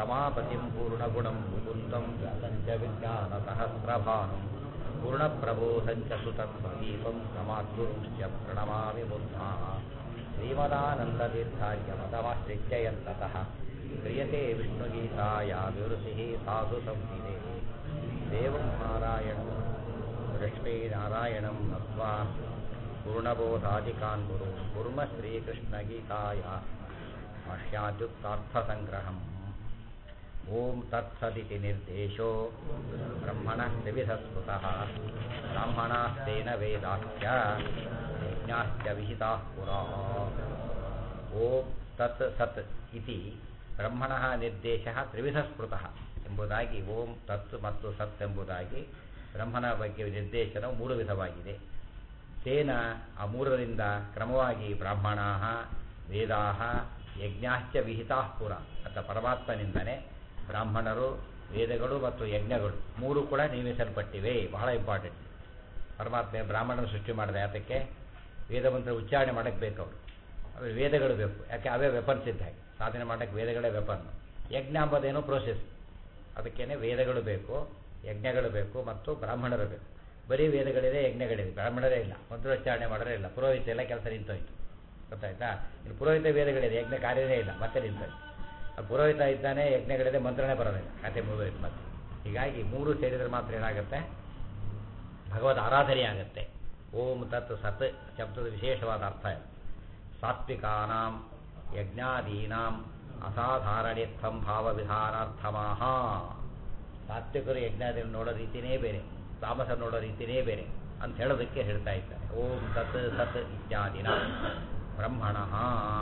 ರಮಾಪತಿಂ ಪೂರ್ಣಗುಣಂ ಮುಕುಂದಂ ವ್ಯಾಸಂಚ ವಿಜ್ಞಾನಸಹಸ್ರಭಾನುಂ ಪೂರ್ಣಪ್ರಬೋಧಂಚ ಸುತಂ ಪ್ರದೀಪಂ ಪ್ರಮಾದ್ಗುರುಂಶ್ಚ ಪ್ರಣಮಾಮಿ ಮುದ್ಧಾ ಶ್ರೀಮದಾನಂದತೀರ್ಥಾರ್ಯಮತಮಾಶ್ರಿತ್ಯಯन्तತಃ ಕ್ರಿಯತೆ ವಿಷ್ಣುಗೀತಾಯ ವಿವೃತಿः ಸಾಧು ಸಂಹಿತೆ ದೇವಂ ನಾರಾಯಣಂ ಲಕ್ಷ್ಮೀನಾರಾಯಣಂ ನತ್ವಾ पूर्णबोधादिकान् गुरु कुर्म श्रीकृष्णगीताय भाष्याद्युक्तार्थसङ्ग्रहम् ॐ तत्सदिति निर्देशो ब्रह्मणः त्रिविधस्मृतः ब्राह्मणास्तेन वेदाश्च यज्ञाश्च विहिताः पुरा ॐ तत् सत् इति ಬ್ರಹ್ಮಣಃ ನಿರ್ದೇಶ ತ್ರಿವಿಧಸ್ಮೃತಃ ಎಂಬುದಾಗಿ ಓಂ ತತ್ ಮತ್ತು ಸತ್ ಎಂಬುದಾಗಿ ಬ್ರಹ್ಮನ ಬಗ್ಗೆ ನಿರ್ದೇಶನವು ಮೂರು ವಿಧವಾಗಿದೆ ತೇನ ಆ ಮೂರರಿಂದ ಕ್ರಮವಾಗಿ ಬ್ರಾಹ್ಮಣಾ ವೇದಾ ಯಜ್ಞಾಶ್ಚ ವಿಹಿತಾ ಪುರ ಅಂತ ಪರಮಾತ್ಮನಿಂದಲೇ ಬ್ರಾಹ್ಮಣರು ವೇದಗಳು ಮತ್ತು ಯಜ್ಞಗಳು ಮೂರು ಕೂಡ ನೇಮಿಸಲ್ಪಟ್ಟಿವೆ ಬಹಳ ಇಂಪಾರ್ಟೆಂಟ್ ಪರಮಾತ್ಮ ಬ್ರಾಹ್ಮಣನ ಸೃಷ್ಟಿ ಮಾಡಿದ ಯಾತಕ್ಕೆ ವೇದ ಮಂತ್ರ ಉಚ್ಚಾರಣೆ ಮಾಡೋಕ್ಕೆ ಬೇಕು ಅವರು ಆಮೇಲೆ ವೇದಗಳು ಬೇಕು ಯಾಕೆ ಅವೇ ವೆಪನ್ಸ್ ಇದ್ದ ಹಾಗೆ ಸಾಧನೆ ಮಾಡೋಕ್ಕೆ ವೇದಗಳೇ ವೆಪನ್ ಯಜ್ಞ ಅಂಬೋದೇನೋ ಪ್ರೋಸೆಸ್ ಅದಕ್ಕೇನೆ ವೇದಗಳು ಬೇಕು ಯಜ್ಞಗಳು ಬೇಕು ಮತ್ತು ಬ್ರಾಹ್ಮಣರು ಬೇಕು ಬರೀ ವೇದಗಳಿದೆ ಯಜ್ಞಗಳಿದೆ ಬ್ರಾಹ್ಮಣರೇ ಇಲ್ಲ ಮಂತ್ರೋಚ್ಚಾರಣೆ ಮಾಡೋರೇ ಇಲ್ಲ ಪುರೋಹಿತ ಎಲ್ಲ ಕೆಲಸ ನಿಂತೋಯ್ತು ಗೊತ್ತಾಯ್ತಾ ಇನ್ನು ಪುರೋಹಿತ ವೇದಗಳಿದೆ ಯಜ್ಞ ಕಾರ್ಯವೇ ಇಲ್ಲ ಮತ್ತೆ ನಿಂತೋಯ್ತು ಆ ಪುರೋಹಿತ ಇದ್ದಾನೆ ಯಜ್ಞಗಳಿದೆ ಮಂತ್ರನೇ ಬರೋದಿಲ್ಲ ಕತೆ ಮುಗಿದೋಯ್ತು ಮತ್ತೆ ಹೀಗಾಗಿ ಮೂರು ಸೇರಿದರೆ ಮಾತ್ರ ಏನಾಗುತ್ತೆ ಭಗವದ್ ಆರಾಧನೆ ಆಗುತ್ತೆ ಓಂ ತತ್ ಸತ್ ಶಬ್ದದ ವಿಶೇಷವಾದ ಅರ್ಥ ಇದೆ ಸಾತ್ವಿಕಾನಾಂ ಯಜ್ಞಾದೀನಾಂ ಅಸಾಧಾರಣಿತ್ವಂ ಭಾವವಿಧಾನಾರ್ಥಮಾಹ ಸಾತ್ವಿಕರು ಯಜ್ಞಾದಿಗಳನ್ನು ನೋಡೋ ರೀತಿಯೇ ಬೇರೆ ತಾಮಸ ನೋಡೋ ರೀತಿಯೇ ಬೇರೆ ಅಂತ ಹೇಳೋದಕ್ಕೆ ಹೇಳ್ತಾ ಇದ್ದಾರೆ ಓಂ ತತ್ ಸತ್ ಇತ್ಯಾದಿನ ಬ್ರಹ್ಮಣಃ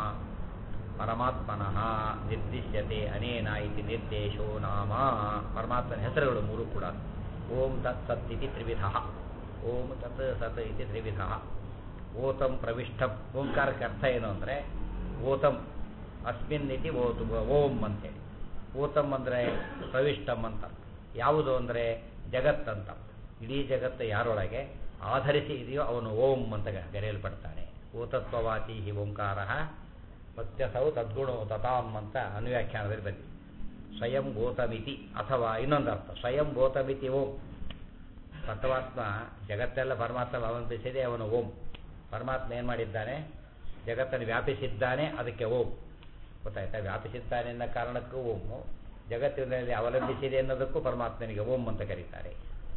ಪರಮಾತ್ಮನಃ ನಿರ್ದಿಶ್ಯತೆ ಅನೇನ ಇತಿ ನಿರ್ದೇಶೋ ನಾಮ ಪರಮಾತ್ಮನ ಹೆಸರುಗಳು ಮೂರು ಕೂಡ ಓಂ ತತ್ ಸತ್ ಇತಿ ತ್ರಿವಿಧ ಓಂ ತತ್ ಸತ್ ಇತಿ ತ್ರಿವಿಧ ಓತಂ ಪ್ರವಿಷ್ಟಂ ಓಂಕಾರಕ್ಕೆ ಅರ್ಥ ಏನು ಅಂದರೆ ಓತಂ ಅಸ್ಮಿನ್ ಇತಿ ಓತು ಓಂ ಅಂತೇಳಿ ಓತಂ ಅಂದರೆ ಪ್ರವಿಷ್ಟಂ ಅಂತ ಯಾವುದು ಅಂದರೆ ಜಗತ್ತಂತ ಇಡೀ ಜಗತ್ತು ಯಾರೊಳಗೆ ಆಧರಿಸಿ ಇದೆಯೋ ಅವನು ಓಂ ಅಂತ ಕರೆಯಲ್ಪಡ್ತಾನೆ ಓತತ್ವವಾತಿ ಹಿ ಓಂಕಾರ ಮತ್ಯಸೌ ತದ್ಗುಣೋ ತತಾಂ ಅಂತ ಅನುವ್ಯಾಖ್ಯಾನದಲ್ಲಿ ಬಂದಿದೆ ಸ್ವಯಂ ಗೋತಮಿತಿ ಅಥವಾ ಇನ್ನೊಂದು ಅರ್ಥ ಸ್ವಯಂ ಗೋತಮಿತಿ ಓಂ ಪರಮಾತ್ಮ ಜಗತ್ತೆಲ್ಲ ಪರಮಾತ್ಮ ಅವಲಂಬಿಸಿದೆ ಅವನು ಓಂ ಪರಮಾತ್ಮ ಏನು ಮಾಡಿದ್ದಾನೆ ಜಗತ್ತನ್ನು ವ್ಯಾಪಿಸಿದ್ದಾನೆ ಅದಕ್ಕೆ ಓಂ ಗೊತ್ತಾಯ್ತಾ ವ್ಯಾಪಿಸಿದ್ದಾನೆ ಅನ್ನೋ ಕಾರಣಕ್ಕೂ ಓಮು ಜಗತ್ತಿನಲ್ಲಿ ಅವಲಂಬಿಸಿದೆ ಅನ್ನೋದಕ್ಕೂ ಪರಮಾತ್ಮನಿಗೆ ಓಂ ಅಂತ ಕರೀತಾರೆ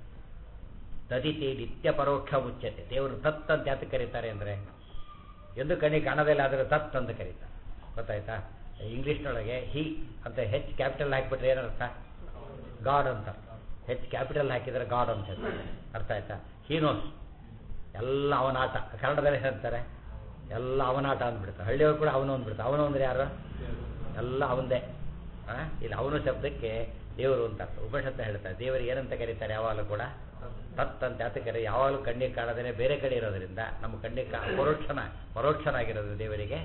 ತದಿತಿ ನಿತ್ಯ ಪರೋಕ್ಷ ಮುಚ್ಚತೆ ದೇವರು ತತ್ ಅಂತ ಯಾತಕ್ಕೆ ಕರೀತಾರೆ ಅಂದರೆ ಎಂದು ಕಣ್ಣಿಗೆ ಕಾಣೋದಿಲ್ಲ ಆದರೆ ತತ್ ಅಂತ ಕರೀತಾರೆ ಗೊತ್ತಾಯ್ತಾ ಇಂಗ್ಲೀಷ್ನೊಳಗೆ ಹಿ ಅಂತ ಹೆಚ್ ಕ್ಯಾಪಿಟಲ್ ಹಾಕಿಬಿಟ್ರೆ ಏನರ್ಥ ಗಾಡ್ ಅಂತ ಹೆಚ್ ಕ್ಯಾಪಿಟಲ್ ಹಾಕಿದರೆ ಗಾಡ್ ಅಂತ ಹೇಳ್ತಾರೆ ಅರ್ಥ ಆಯ್ತಾ ಹೀನೋಸ್ ಎಲ್ಲ ಅವನಾಟ ಕನ್ನಡದಲ್ಲಿ ಹೇಳ್ತಾರೆ ಎಲ್ಲ ಅವನಾಟ ಅಂದ್ಬಿಡ್ತಾರೆ ಹಳ್ಳಿಯವರು ಕೂಡ ಅವನು ಅಂದ್ಬಿಡ್ತಾರೆ ಅವನು ಅಂದ್ರೆ ಯಾರು ಎಲ್ಲ ಅವಂದೇ ಇಲ್ಲಿ ಅವನು ಶಬ್ದಕ್ಕೆ ದೇವರು ಅಂತ ಉಪನಿಷತ್ತು ಹೇಳ್ತಾರೆ ದೇವರಿಗೆ ಏನಂತ ಕರೀತಾರೆ ಯಾವಾಗಲೂ ಕೂಡ ತತ್ ಅಂತ ಯಾತ ಕರೆ ಯಾವಾಗಲೂ ಕಣ್ಣಿಗೆ ಕಾಣದೇ ಬೇರೆ ಕಡೆ ಇರೋದ್ರಿಂದ ನಮ್ಮ ಕಣ್ಣಿಗೆ ಕಾ ಪರೋಕ್ಷನ ಪರೋಕ್ಷನಾಗಿರೋದು ದೇವರಿಗೆ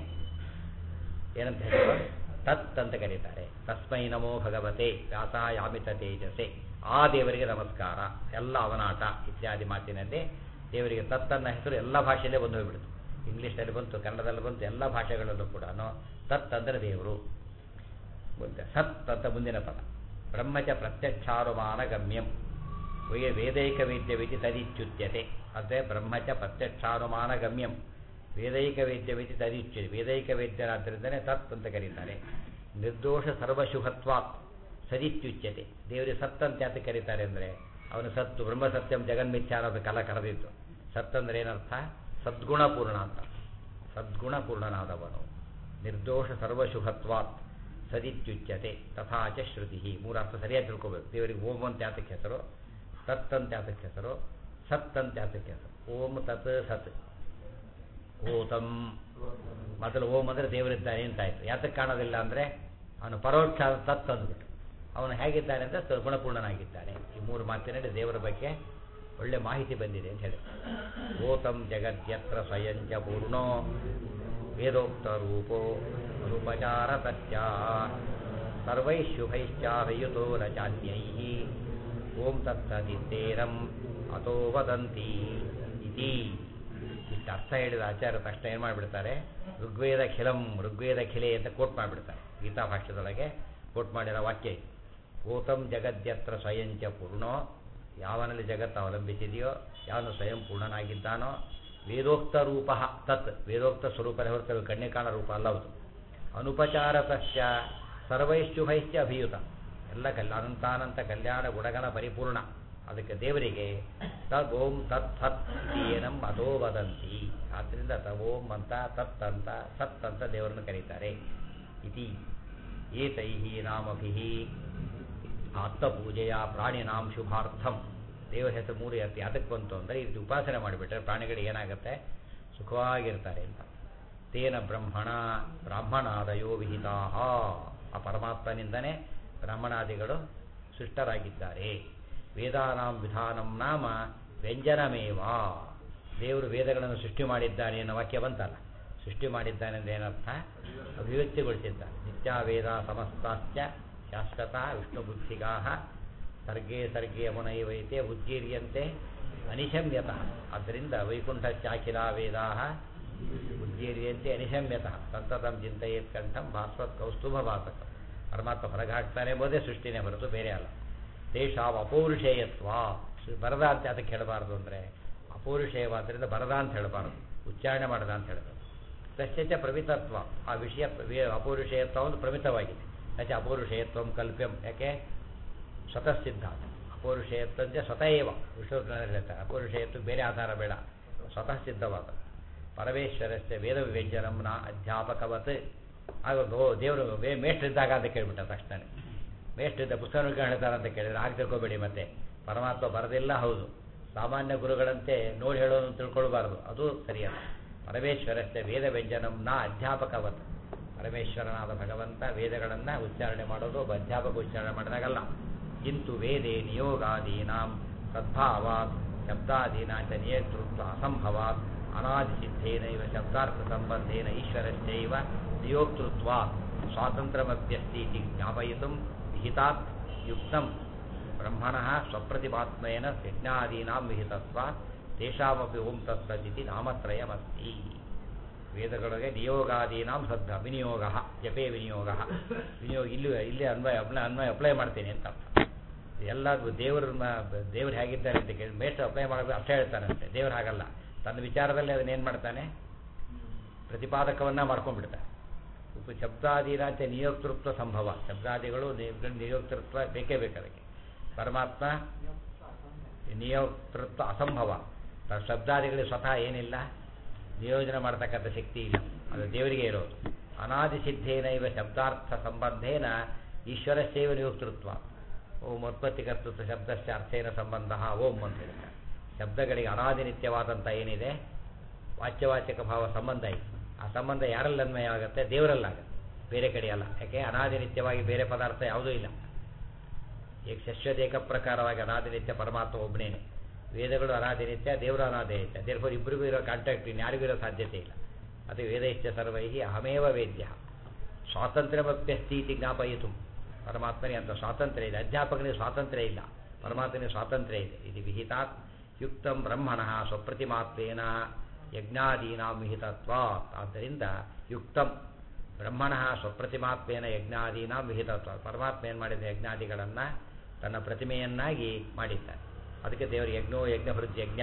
ಏನಂತ ಹೇಳ್ತಾರೆ ತತ್ ಅಂತ ಕರೀತಾರೆ ತಸ್ಮೈ ನಮೋ ಭಗವತೆ ವ್ಯಾಸಾಯಾಮಿತ ತೇಜಸೆ ಆ ದೇವರಿಗೆ ನಮಸ್ಕಾರ ಎಲ್ಲ ಅವನಾಟ ಇತ್ಯಾದಿ ಮಾತಿನಲ್ಲಿ ದೇವರಿಗೆ ತತ್ತನ್ನ ಹೆಸರು ಎಲ್ಲ ಭಾಷೆಯಲ್ಲೇ ಬಂದು ಹೋಗ್ಬಿಡ್ತು ಇಂಗ್ಲೀಷಲ್ಲಿ ಬಂತು ಕನ್ನಡದಲ್ಲಿ ಬಂತು ಎಲ್ಲ ಭಾಷೆಗಳಲ್ಲೂ ಕೂಡ ತತ್ ಅಂದರೆ ದೇವರು ಮುಂದೆ ಸತ್ ಅಂತ ಮುಂದಿನ ಪದ ಬ್ರಹ್ಮಚ ಪ್ರತ್ಯಕ್ಷಾನುಮಾನ ಗಮ್ಯಂ ವೇ ವೇದೈಕ ವೇದ್ಯವಿತಿ ತದಿಚ್ಯುತ್ಯತೆ ಅದೇ ಬ್ರಹ್ಮಚ ಪ್ರತ್ಯಕ್ಷಾನುಮಾನ ಗಮ್ಯಂ ವೇದೈಕ ವೇದ್ಯವಿತಿ ತದಿಚ್ಯತೆ ವೇದೈಕ ವೇದ್ಯರಾದ್ದರಿಂದಲೇ ತತ್ ಅಂತ ಕರೀತಾರೆ ನಿರ್ದೋಷ ಸರ್ವಶುಭತ್ವಾತ್ ಸದಿತ್ಯುಚ್ಯತೆ ದೇವರಿಗೆ ಸತ್ ಅಂತ ಯಾತಕ್ಕೆ ಕರೀತಾರೆ ಅಂದರೆ ಅವನು ಸತ್ತು ಬ್ರಹ್ಮ ಸತ್ಯಂ ಜಗನ್ಮಿಥ್ಯ ಅನ್ನೋದು ಕಲ ಕರೆದಿದ್ದು ಸತ್ ಅಂದ್ರೆ ಏನರ್ಥ ಸದ್ಗುಣಪೂರ್ಣ ಅಂತ ಸದ್ಗುಣಪೂರ್ಣನಾದವನು ನಿರ್ದೋಷ ಸರ್ವಶುಭತ್ವಾತ್ ಸದಿತ್ಯುಚ್ಯತೆ ತಥಾಚ ಶ್ರುತಿ ಮೂರರ್ಥ ಸರಿಯಾಗಿ ತಿಳ್ಕೋಬೇಕು ದೇವರಿಗೆ ಓಂ ಅಂತ ಯಾತಕ್ಕೆ ಹೆಸರು ತತ್ ಅಂತ ಯಾತಕ್ಕೆ ಹೆಸರು ಸತ್ ಅಂತ ಯಾತಕ್ಕೆ ಹೆಸರು ಓಂ ತತ್ ಸತ್ ಓತಂ ಮೊದಲು ಓಂ ಅಂದರೆ ದೇವರಿದ್ದಾನೆ ಅಂತಾಯ್ತು ಯಾತಕ್ಕೆ ಕಾಣೋದಿಲ್ಲ ಅಂದರೆ ಅವನು ಪರೋಕ್ಷ ತತ್ ಅಂದ್ಬಿಟ್ಟು ಅವನು ಹೇಗಿದ್ದಾನೆ ಅಂತ ಗುಣಪೂರ್ಣನಾಗಿದ್ದಾನೆ ಈ ಮೂರು ಮಾತಿನಲ್ಲಿ ದೇವರ ಬಗ್ಗೆ ಒಳ್ಳೆ ಮಾಹಿತಿ ಬಂದಿದೆ ಅಂತ ಹೇಳಿ ಓತಂ ಜಗದ್ಯತ್ರ ಸ್ವಯಂಚ ಪೂರ್ಣೋ ವೇದೋಕ್ತ ರೂಪೋ ರೂಪಚಾರ ಸತ್ಯ ಸರ್ವೈಶುಭೈಶ್ಚಾಭಯುತೋ ನ ಚಾನ್ಯೈ ಓಂ ತತ್ಸದಿತ್ತೇರಂ ಅಥೋ ವದಂತಿ ಇತಿ ಇಷ್ಟು ಅರ್ಥ ಹೇಳಿದ ಆಚಾರ್ಯ ತಕ್ಷಣ ಏನು ಮಾಡಿಬಿಡ್ತಾರೆ ಋಗ್ವೇದ ಖಿಲಂ ಋಗ್ವೇದ ಖಿಲೆ ಅಂತ ಕೋಟ್ ಮಾಡಿಬಿಡ್ತಾರೆ ಗೀತಾ ಭಾಷ್ಯದೊಳಗೆ ಕೋಟ್ ಮಾಡಿರೋ ವಾಕ್ಯ ಇದು. ಓತಂ ಜಗದ್ಯತ್ರ ಸ್ವಯಂಚ ಪೂರ್ಣೋ ಯಾವನಲ್ಲಿ ಜಗತ್ತು ಅವಲಂಬಿಸಿದೆಯೋ ಯಾವನು ಸ್ವಯಂ ಪೂರ್ಣನಾಗಿದ್ದಾನೋ ವೇದೋಕ್ತ ರೂಪ ತತ್ ವೇದೋಕ್ತ ಸ್ವರೂಪನೇ ಹೊರತು ಕಣ್ಣೆ ಕಾಣ ರೂಪ ಅಲ್ಲವುದು ಅನುಪಚಾರತಶ್ಚ ಸರ್ವೈಶ್ಚುಭೈಶ್ಚ ಅಭಿಯುತ ಎಲ್ಲ ಕಲ್ ಅನಂತಾನಂತ ಕಲ್ಯಾಣ ಗುಣಗಣ ಪರಿಪೂರ್ಣ ಅದಕ್ಕೆ ದೇವರಿಗೆ ತದ್ ಓಂ ತತ್ ಸತ್ ಇತಿ ಏನಂ ಅದೋ ವದಂತಿ ಆದ್ದರಿಂದ ತ ಓಂ ಅಂತ ತತ್ ಅಂತ ಸತ್ ಅಂತ ದೇವರನ್ನು ಕರೀತಾರೆ ಇತಿ ಏತೈ ನಾಮಭಿ ಆತ್ಮಪೂಜೆಯ ಪ್ರಾಣಿನಾಂ ಶುಭಾರ್ಥಂ ದೇವರ ಹೆಸರು ಮೂರು ಎತ್ತಿ ಅದಕ್ಕೆ ಬಂತು ಅಂದರೆ ಈ ರೀತಿ ಉಪಾಸನೆ ಮಾಡಿಬಿಟ್ರೆ ಪ್ರಾಣಿಗಳಿಗೆ ಏನಾಗುತ್ತೆ ಸುಖವಾಗಿರ್ತಾರೆ ಅಂತ ತೇನ ಬ್ರಹ್ಮಣ ಬ್ರಾಹ್ಮಣಾದಯೋ ವಿಹಿತಾ ಆ ಪರಮಾತ್ಮನಿಂದನೇ ಬ್ರಾಹ್ಮಣಾದಿಗಳು ಸೃಷ್ಟರಾಗಿದ್ದಾರೆ ವೇದಾನಾಂ ವಿಧಾನಂ ನಾಮ ವ್ಯಂಜನಮೇವ ದೇವರು ವೇದಗಳನ್ನು ಸೃಷ್ಟಿ ಮಾಡಿದ್ದಾನೆ ಅನ್ನೋ ವಾಕ್ಯ ಬಂತಲ್ಲ ಸೃಷ್ಟಿ ಮಾಡಿದ್ದಾನೆ ಅಂದ್ರೆ ಏನರ್ಥ ಅಭಿವ್ಯಕ್ತಿಗೊಳಿಸಿದ್ದಾನೆ ನಿತ್ಯ ವೇದ ಸಮಸ್ತಾಶ್ಚ ಶಾಶ್ವತ ವಿಷ್ಣು ಬುದ್ಧಿಗಾ ಸರ್ಗೇ ಸರ್ಗೇ ಯಮುನೈವೈತೆ ಉಜ್ಜೀರ್ಯಂತೆ ಅನಿಶಮ್ಯತಃ ಆದ್ದರಿಂದ ವೈಕುಂಠ ಚಾಖಿಲಾ ವೇದಾ ಉಜ್ಜೀರ್ಯಂತೆ ಅನಿಶಮ್ಯತಃ ಸಂತತಂ ಚಿಂತೆಯೇತ್ ಕಂಠಂ ಭಾಸ್ವತ್ ಕೌಸ್ತುಭ ಭಾಸಕ ಪರಮಾತ್ಮ ಹೊರಗೆ ಹಾಕ್ತಾನೆ ಎಂಬುದೇ ಸೃಷ್ಟಿನೇ ಹೊರತು ಬೇರೆ ಅಲ್ಲ ತೇಷಾವ್ ಅಪೌರುಷೇಯತ್ವ ಬರದ ಅಂತ ಅದಕ್ಕೆ ಹೇಳಬಾರ್ದು ಅಂದರೆ ಅಪೌರುಷೇಯವಾದ್ದರಿಂದ ಬರದ ಅಂತ ಹೇಳಬಾರ್ದು ಉಚ್ಚಾರಣೆ ಮಾಡದ ಅಂತ ಹೇಳಬೇಕು ತಶ್ಚ ಪ್ರಮಿತತ್ವ ಆ ವಿಷಯ ವೇ- ಅಪೌರುಷೇಯತ್ವ ಒಂದು ಪ್ರಮಿತವಾಗಿದೆ ತಚ ಅಪೌರುಷೇಯತ್ವ ಕಲ್ಪ್ಯಂ ಯಾಕೆ ಸ್ವತಃ ಸಿದ್ಧ ಅಪೌರುಷೇಯತ್ವಂತೆ ಸ್ವತಃ ಏವ ವಿಶ್ವನಲ್ಲಿ ಹೇಳ್ತಾರೆ ಅಪೌರುಷೇಯತ್ವ ಬೇರೆ ಆಧಾರ ಬೇಡ ಸ್ವತಃ ಸಿದ್ಧವಾದ ಪರಮೇಶ್ವರಸ್ಯ ವೇದ ವಿವ್ಯಂಜನಂ ನ ಅಧ್ಯಾಪಕವತ್ ಆಗ ಓ ದೇವರು ಮೇ ಮೇಷ್ಟ್ರಿದ್ದಾಗ ಅಂತ ಕೇಳ್ಬಿಟ್ಟ ತಕ್ಷಣ ಮೇಷ್ಟ್ರಿದ್ದ ಪುಸ್ತಕ ಹೇಳ್ತಾರೆ ಅಂತ ಕೇಳಿದ್ರೆ ಆಗ ತಿಳ್ಕೊಬೇಡಿ ಮತ್ತೆ ಪರಮಾತ್ಮ ಬರದಿಲ್ಲ ಹೌದು ಸಾಮಾನ್ಯ ಗುರುಗಳಂತೆ ನೋಡಿ ಹೇಳೋದು ತಿಳ್ಕೊಳ್ಬಾರ್ದು ಅದು ಸರಿಯಲ್ಲ ಪರಮೇಶ್ವರಸ್ಯ ವೇದ ವ್ಯಂಜನಂ ನ ಅಧ್ಯಾಪಕವತ್ ಪರಮೇಶ್ವರನಾದ ಭಗವಂತ ವೇದಗಳನ್ನು ಉಚ್ಚಾರಣೆ ಮಾಡೋದು ಒಬ್ಬ ಅಧ್ಯಾಪಕ ಉಚ್ಚಾರಣೆ ಮಾಡಿದಾಗಲ್ಲ ಕಿಂತು ವೇದೇ ನಿಯೋಗಾದೀನಾಂ ಸದ್ಭಾವಾತ್ ಶಬ್ದಾದೀನಾಂಚ ನಿಯತೃತ್ವ ಅಸಂಭವಾತ್ ಅನಾದಿಸಿದ್ಧೇನೈವ ಶಬ್ದಾರ್ಥ ಸಂಬಂಧೇನ ಈಶ್ವರಶ್ಚೈವ ನಿಯೋಕ್ತೃತ್ವ ಸ್ವಾತಂತ್ರ್ಯಮಪ್ಯಸ್ತಿ ಇತಿ ಜ್ಞಾಪಯಿತು ವಿಹಿತಾತ್ ಯುಕ್ತಂ ಬ್ರಹ್ಮಣಃ ಸ್ವಪ್ರತಿಪಾತ್ಮೇನ ಯಜ್ಞಾದೀನಾಂ ವಿಹಿತತ್ವಾತ್ ತೇಷಾಮಪಿ ಓಂ ತತ್ಸದಿತಿ ನಾಮತ್ರಯಮಸ್ತಿ ವೇದಗಳಿಗೆ ನಿಯೋಗಾದೀನಾಂ ಸದ್ಧ ವಿನಿಯೋಗ ಜಪೇ ವಿನಿಯೋಗ ವಿನಿಯೋಗ ಇಲ್ಲಿ ಇಲ್ಲಿ ಅನ್ವಯ ಅಪ್ಲೈ ಅನ್ವಯ ಅಪ್ಲೈ ಮಾಡ್ತೀನಿ ಅಂತ ಅರ್ಥ ಎಲ್ಲ ದೇವ್ರನ್ನ ದೇವ್ರು ಹೇಗಿದ್ದಾರೆ ಅಂತ ಕೇಳಿ ಮೇಷ್ಟ್ರು ಅಪ್ಲೈ ಮಾಡಬೇಕು ಅಷ್ಟೇ ಹೇಳ್ತಾನಂತೆ ದೇವ್ರು ಹಾಗಲ್ಲ ತನ್ನ ವಿಚಾರದಲ್ಲಿ ಅದನ್ನೇನು ಮಾಡ್ತಾನೆ ಪ್ರತಿಪಾದಕವನ್ನ ಮಾಡ್ಕೊಂಡ್ಬಿಡ್ತಾನೆ ಉಪ ಶಬ್ದಾದೀನಾಂತೆ ನಿಯೋಕ್ತೃತ್ವ ಸಂಭವ ಶಬ್ದಾದಿಗಳು ನಿ- ನಿಯೋಕ್ತೃತ್ವ ಬೇಕೇ ಬೇಕು ಅದಕ್ಕೆ ಪರಮಾತ್ಮ ನಿಯೋಕ್ತೃತ್ವ ಅಸಂಭವ ತ- ಶಬ್ದಾದಿಗಳಿಗೆ ಸ್ವತಃ ಏನಿಲ್ಲ ನಿಯೋಜನೆ ಮಾಡತಕ್ಕಂಥ ಶಕ್ತಿ ಇಲ್ಲ ಅದು ದೇವರಿಗೆ ಇರೋದು ಅನಾದಿ ಸಿದ್ಧೇನೈವ ಶಬ್ದಾರ್ಥ ಸಂಬಂಧೇನ ಈಶ್ವರ ಸೇವ ನಿಯೋಕ್ತೃತ್ವ ಓಂ ಉತ್ಪತ್ತಿ ಕರ್ತೃತ್ವ ಶಬ್ದಸ್ಯ ಅರ್ಥೇನ ಸಂಬಂಧ ಓಂ ಅಂತ ಹೇಳ್ತಾರೆ ಶಬ್ದಗಳಿಗೆ ಅನಾದಿ ನಿತ್ಯವಾದಂಥ ಏನಿದೆ ವಾಚ್ಯವಾಚಕ ಭಾವ ಸಂಬಂಧ ಇದೆ ಆ ಸಂಬಂಧ ಯಾರಲ್ಲಿ ಅನ್ವಯ ಆಗುತ್ತೆ ದೇವರಲ್ಲಾಗುತ್ತೆ ಬೇರೆ ಕಡೆ ಅಲ್ಲ ಯಾಕೆ ಅನಾದಿ ನಿತ್ಯವಾಗಿ ಬೇರೆ ಪದಾರ್ಥ ಯಾವುದೂ ಇಲ್ಲ ಈಗ ಶಶ್ವದೇಕ ಪ್ರಕಾರವಾಗಿ ಅನಾದಿ ನಿತ್ಯ ಪರಮಾತ್ಮ ಒಬ್ಬನೇನೆ ವೇದಗಳು ಅನಾದಿ ನಿತ್ಯ ದೇವರು ಅನಾದಿ ನಿತ್ಯ ದೇರ್ಫೋರ್ ಇಬ್ಬರಿಗೂ ಇರೋ ಕಾಂಟ್ಯಾಕ್ಟ್ ಇನ್ಯಾರಿಗೂ ಇರೋ ಸಾಧ್ಯತೆ ಇಲ್ಲ ಅದು ವೇದೈಶ್ಚ ಸರ್ವೈಹಿ ಅಹಮೇವ ವೇದ್ಯ ಸ್ವಾತಂತ್ರ್ಯಮಪ್ಯಸ್ತಿ ಇತಿ ಜ್ಞಾಪಯಿತು ಪರಮಾತ್ಮನಿಗೆ ಅಂತ ಸ್ವಾತಂತ್ರ್ಯ ಇದೆ ಅಧ್ಯಾಪಕನಿಗೆ ಸ್ವಾತಂತ್ರ್ಯ ಇಲ್ಲ ಪರಮಾತ್ಮನಿಗೆ ಸ್ವಾತಂತ್ರ್ಯ ಇದೆ ಇದು ವಿಹಿತಾತ್ ಯುಕ್ತಂ ಬ್ರಹ್ಮಣ ಸ್ವಪ್ರತಿಮಾತ್ವೇನ ಯಜ್ಞಾದೀನಾಂ ವಿಹಿತತ್ವಾತ್ ಆದ್ದರಿಂದ ಯುಕ್ತಂ ಬ್ರಹ್ಮಣ ಸ್ವಪ್ರತಿಮಾತ್ಮೇನ ಯಜ್ಞಾದೀನಾಂ ವಿಹಿತತ್ವ ಪರಮಾತ್ಮ ಏನು ಮಾಡಿದ ಯಜ್ಞಾದಿಗಳನ್ನು ತನ್ನ ಪ್ರತಿಮೆಯನ್ನಾಗಿ ಮಾಡಿದ್ದಾನೆ ಅದಕ್ಕೆ ದೇವರು ಯಜ್ಞೋ ಯಜ್ಞ ಹೃದ್ ಯಜ್ಞ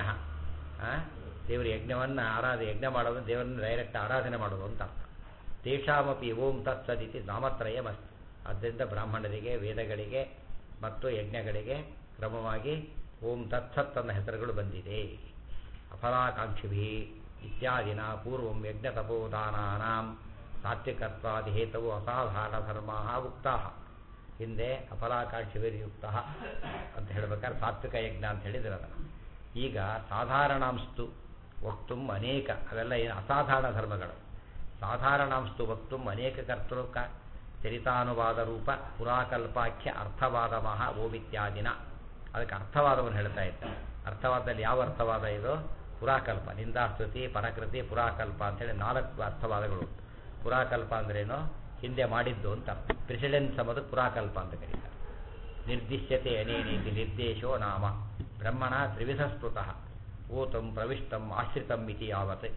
ದೇವರು ಯಜ್ಞವನ್ನು ಆರಾಧ ಯಜ್ಞ ಮಾಡೋದು ದೇವರನ್ನು ಡೈರೆಕ್ಟ್ ಆರಾಧನೆ ಮಾಡೋದು ಅಂತ ಅರ್ಥ ತೇಷಾಮಪಿ ಓಂ ತತ್ಸದಿತಿ ನಾಮತ್ರಯಮಸ್ತಿ ಆದ್ದರಿಂದ ಬ್ರಾಹ್ಮಣರಿಗೆ ವೇದಗಳಿಗೆ ಮತ್ತು ಯಜ್ಞಗಳಿಗೆ ಕ್ರಮವಾಗಿ ಓಂ ತತ್ಸತ್ ಅನ್ನೋ ಹೆಸರುಗಳು ಬಂದಿದೆ ಅಫಲಾಕಾಂಕ್ಷಿಭಿ ಇತ್ಯಾದಿನ ಪೂರ್ವಂ ಯಜ್ಞತಪೋದಾನಾಂ ಸಾತ್ವಿಕತ್ವಾದಿ ಹೇತವು ಅಸಾಧಾರಣ ಧರ್ಮ ಉಕ್ತಾ ಹಿಂದೆ ಅಫಲಾಕಾಂಕ್ಷಿಭಿರ್ಯುಕ್ತ ಅಂತ ಹೇಳ್ಬೇಕಾದ್ರೆ ಸಾತ್ವಿಕ ಯಜ್ಞ ಅಂತ ಹೇಳಿದ್ರೆ ಅದನ್ನು ಈಗ ಸಾಧಾರಣಾಂಸ್ತು ವಕ್ತುಂ ಅನೇಕ ಅವೆಲ್ಲ ಏನು ಅಸಾಧಾರಣ ಧರ್ಮಗಳು ಸಾಧಾರಣಾಂಸ್ತು ವಕ್ತುಂ ಅನೇಕ ಕರ್ತೃಕ ಚರಿತಾನುವಾದ ರೂಪ ಪುರಾಕಲ್ಪಾಖ್ಯ ಅರ್ಥವಾದಮಃ ಓಮಿತ್ಯಾದಿನ ಅದಕ್ಕೆ ಅರ್ಥವಾದವನ್ನು ಹೇಳ್ತಾ ಇದ್ದಾರೆ ಅರ್ಥವಾದದಲ್ಲಿ ಯಾವ ಅರ್ಥವಾದ ಇದು ಪುರಾಕಲ್ಪ ನಿಂದಾಸ್ತುತಿ ಪರಕೃತಿ ಪುರಾಕಲ್ಪ ಅಂತೇಳಿ ನಾಲ್ಕು ಅರ್ಥವಾದಗಳು ಉಂಟು ಪುರಾಕಲ್ಪ ಅಂದ್ರೇನು ಹಿಂದೆ ಮಾಡಿದ್ದು ಅಂತ ಪ್ರೆಸಿಡೆನ್ಸ್ ಅನ್ನೋದು ಪುರಾಕಲ್ಪ ಅಂತ ಕರೀತಾರೆ ನಿರ್ದಿಶ್ಯತೆ ಅನೇನೇತಿ ನಿರ್ದೇಶೋ ನಾಮ ಬ್ರಹ್ಮಣ ತ್ರಿವಿಧ ಸ್ಮೃತಃ ಓತಂ ಪ್ರವಿಷ್ಟಂ ಆಶ್ರಿತಂ ಇತಿ ಯಾವತ್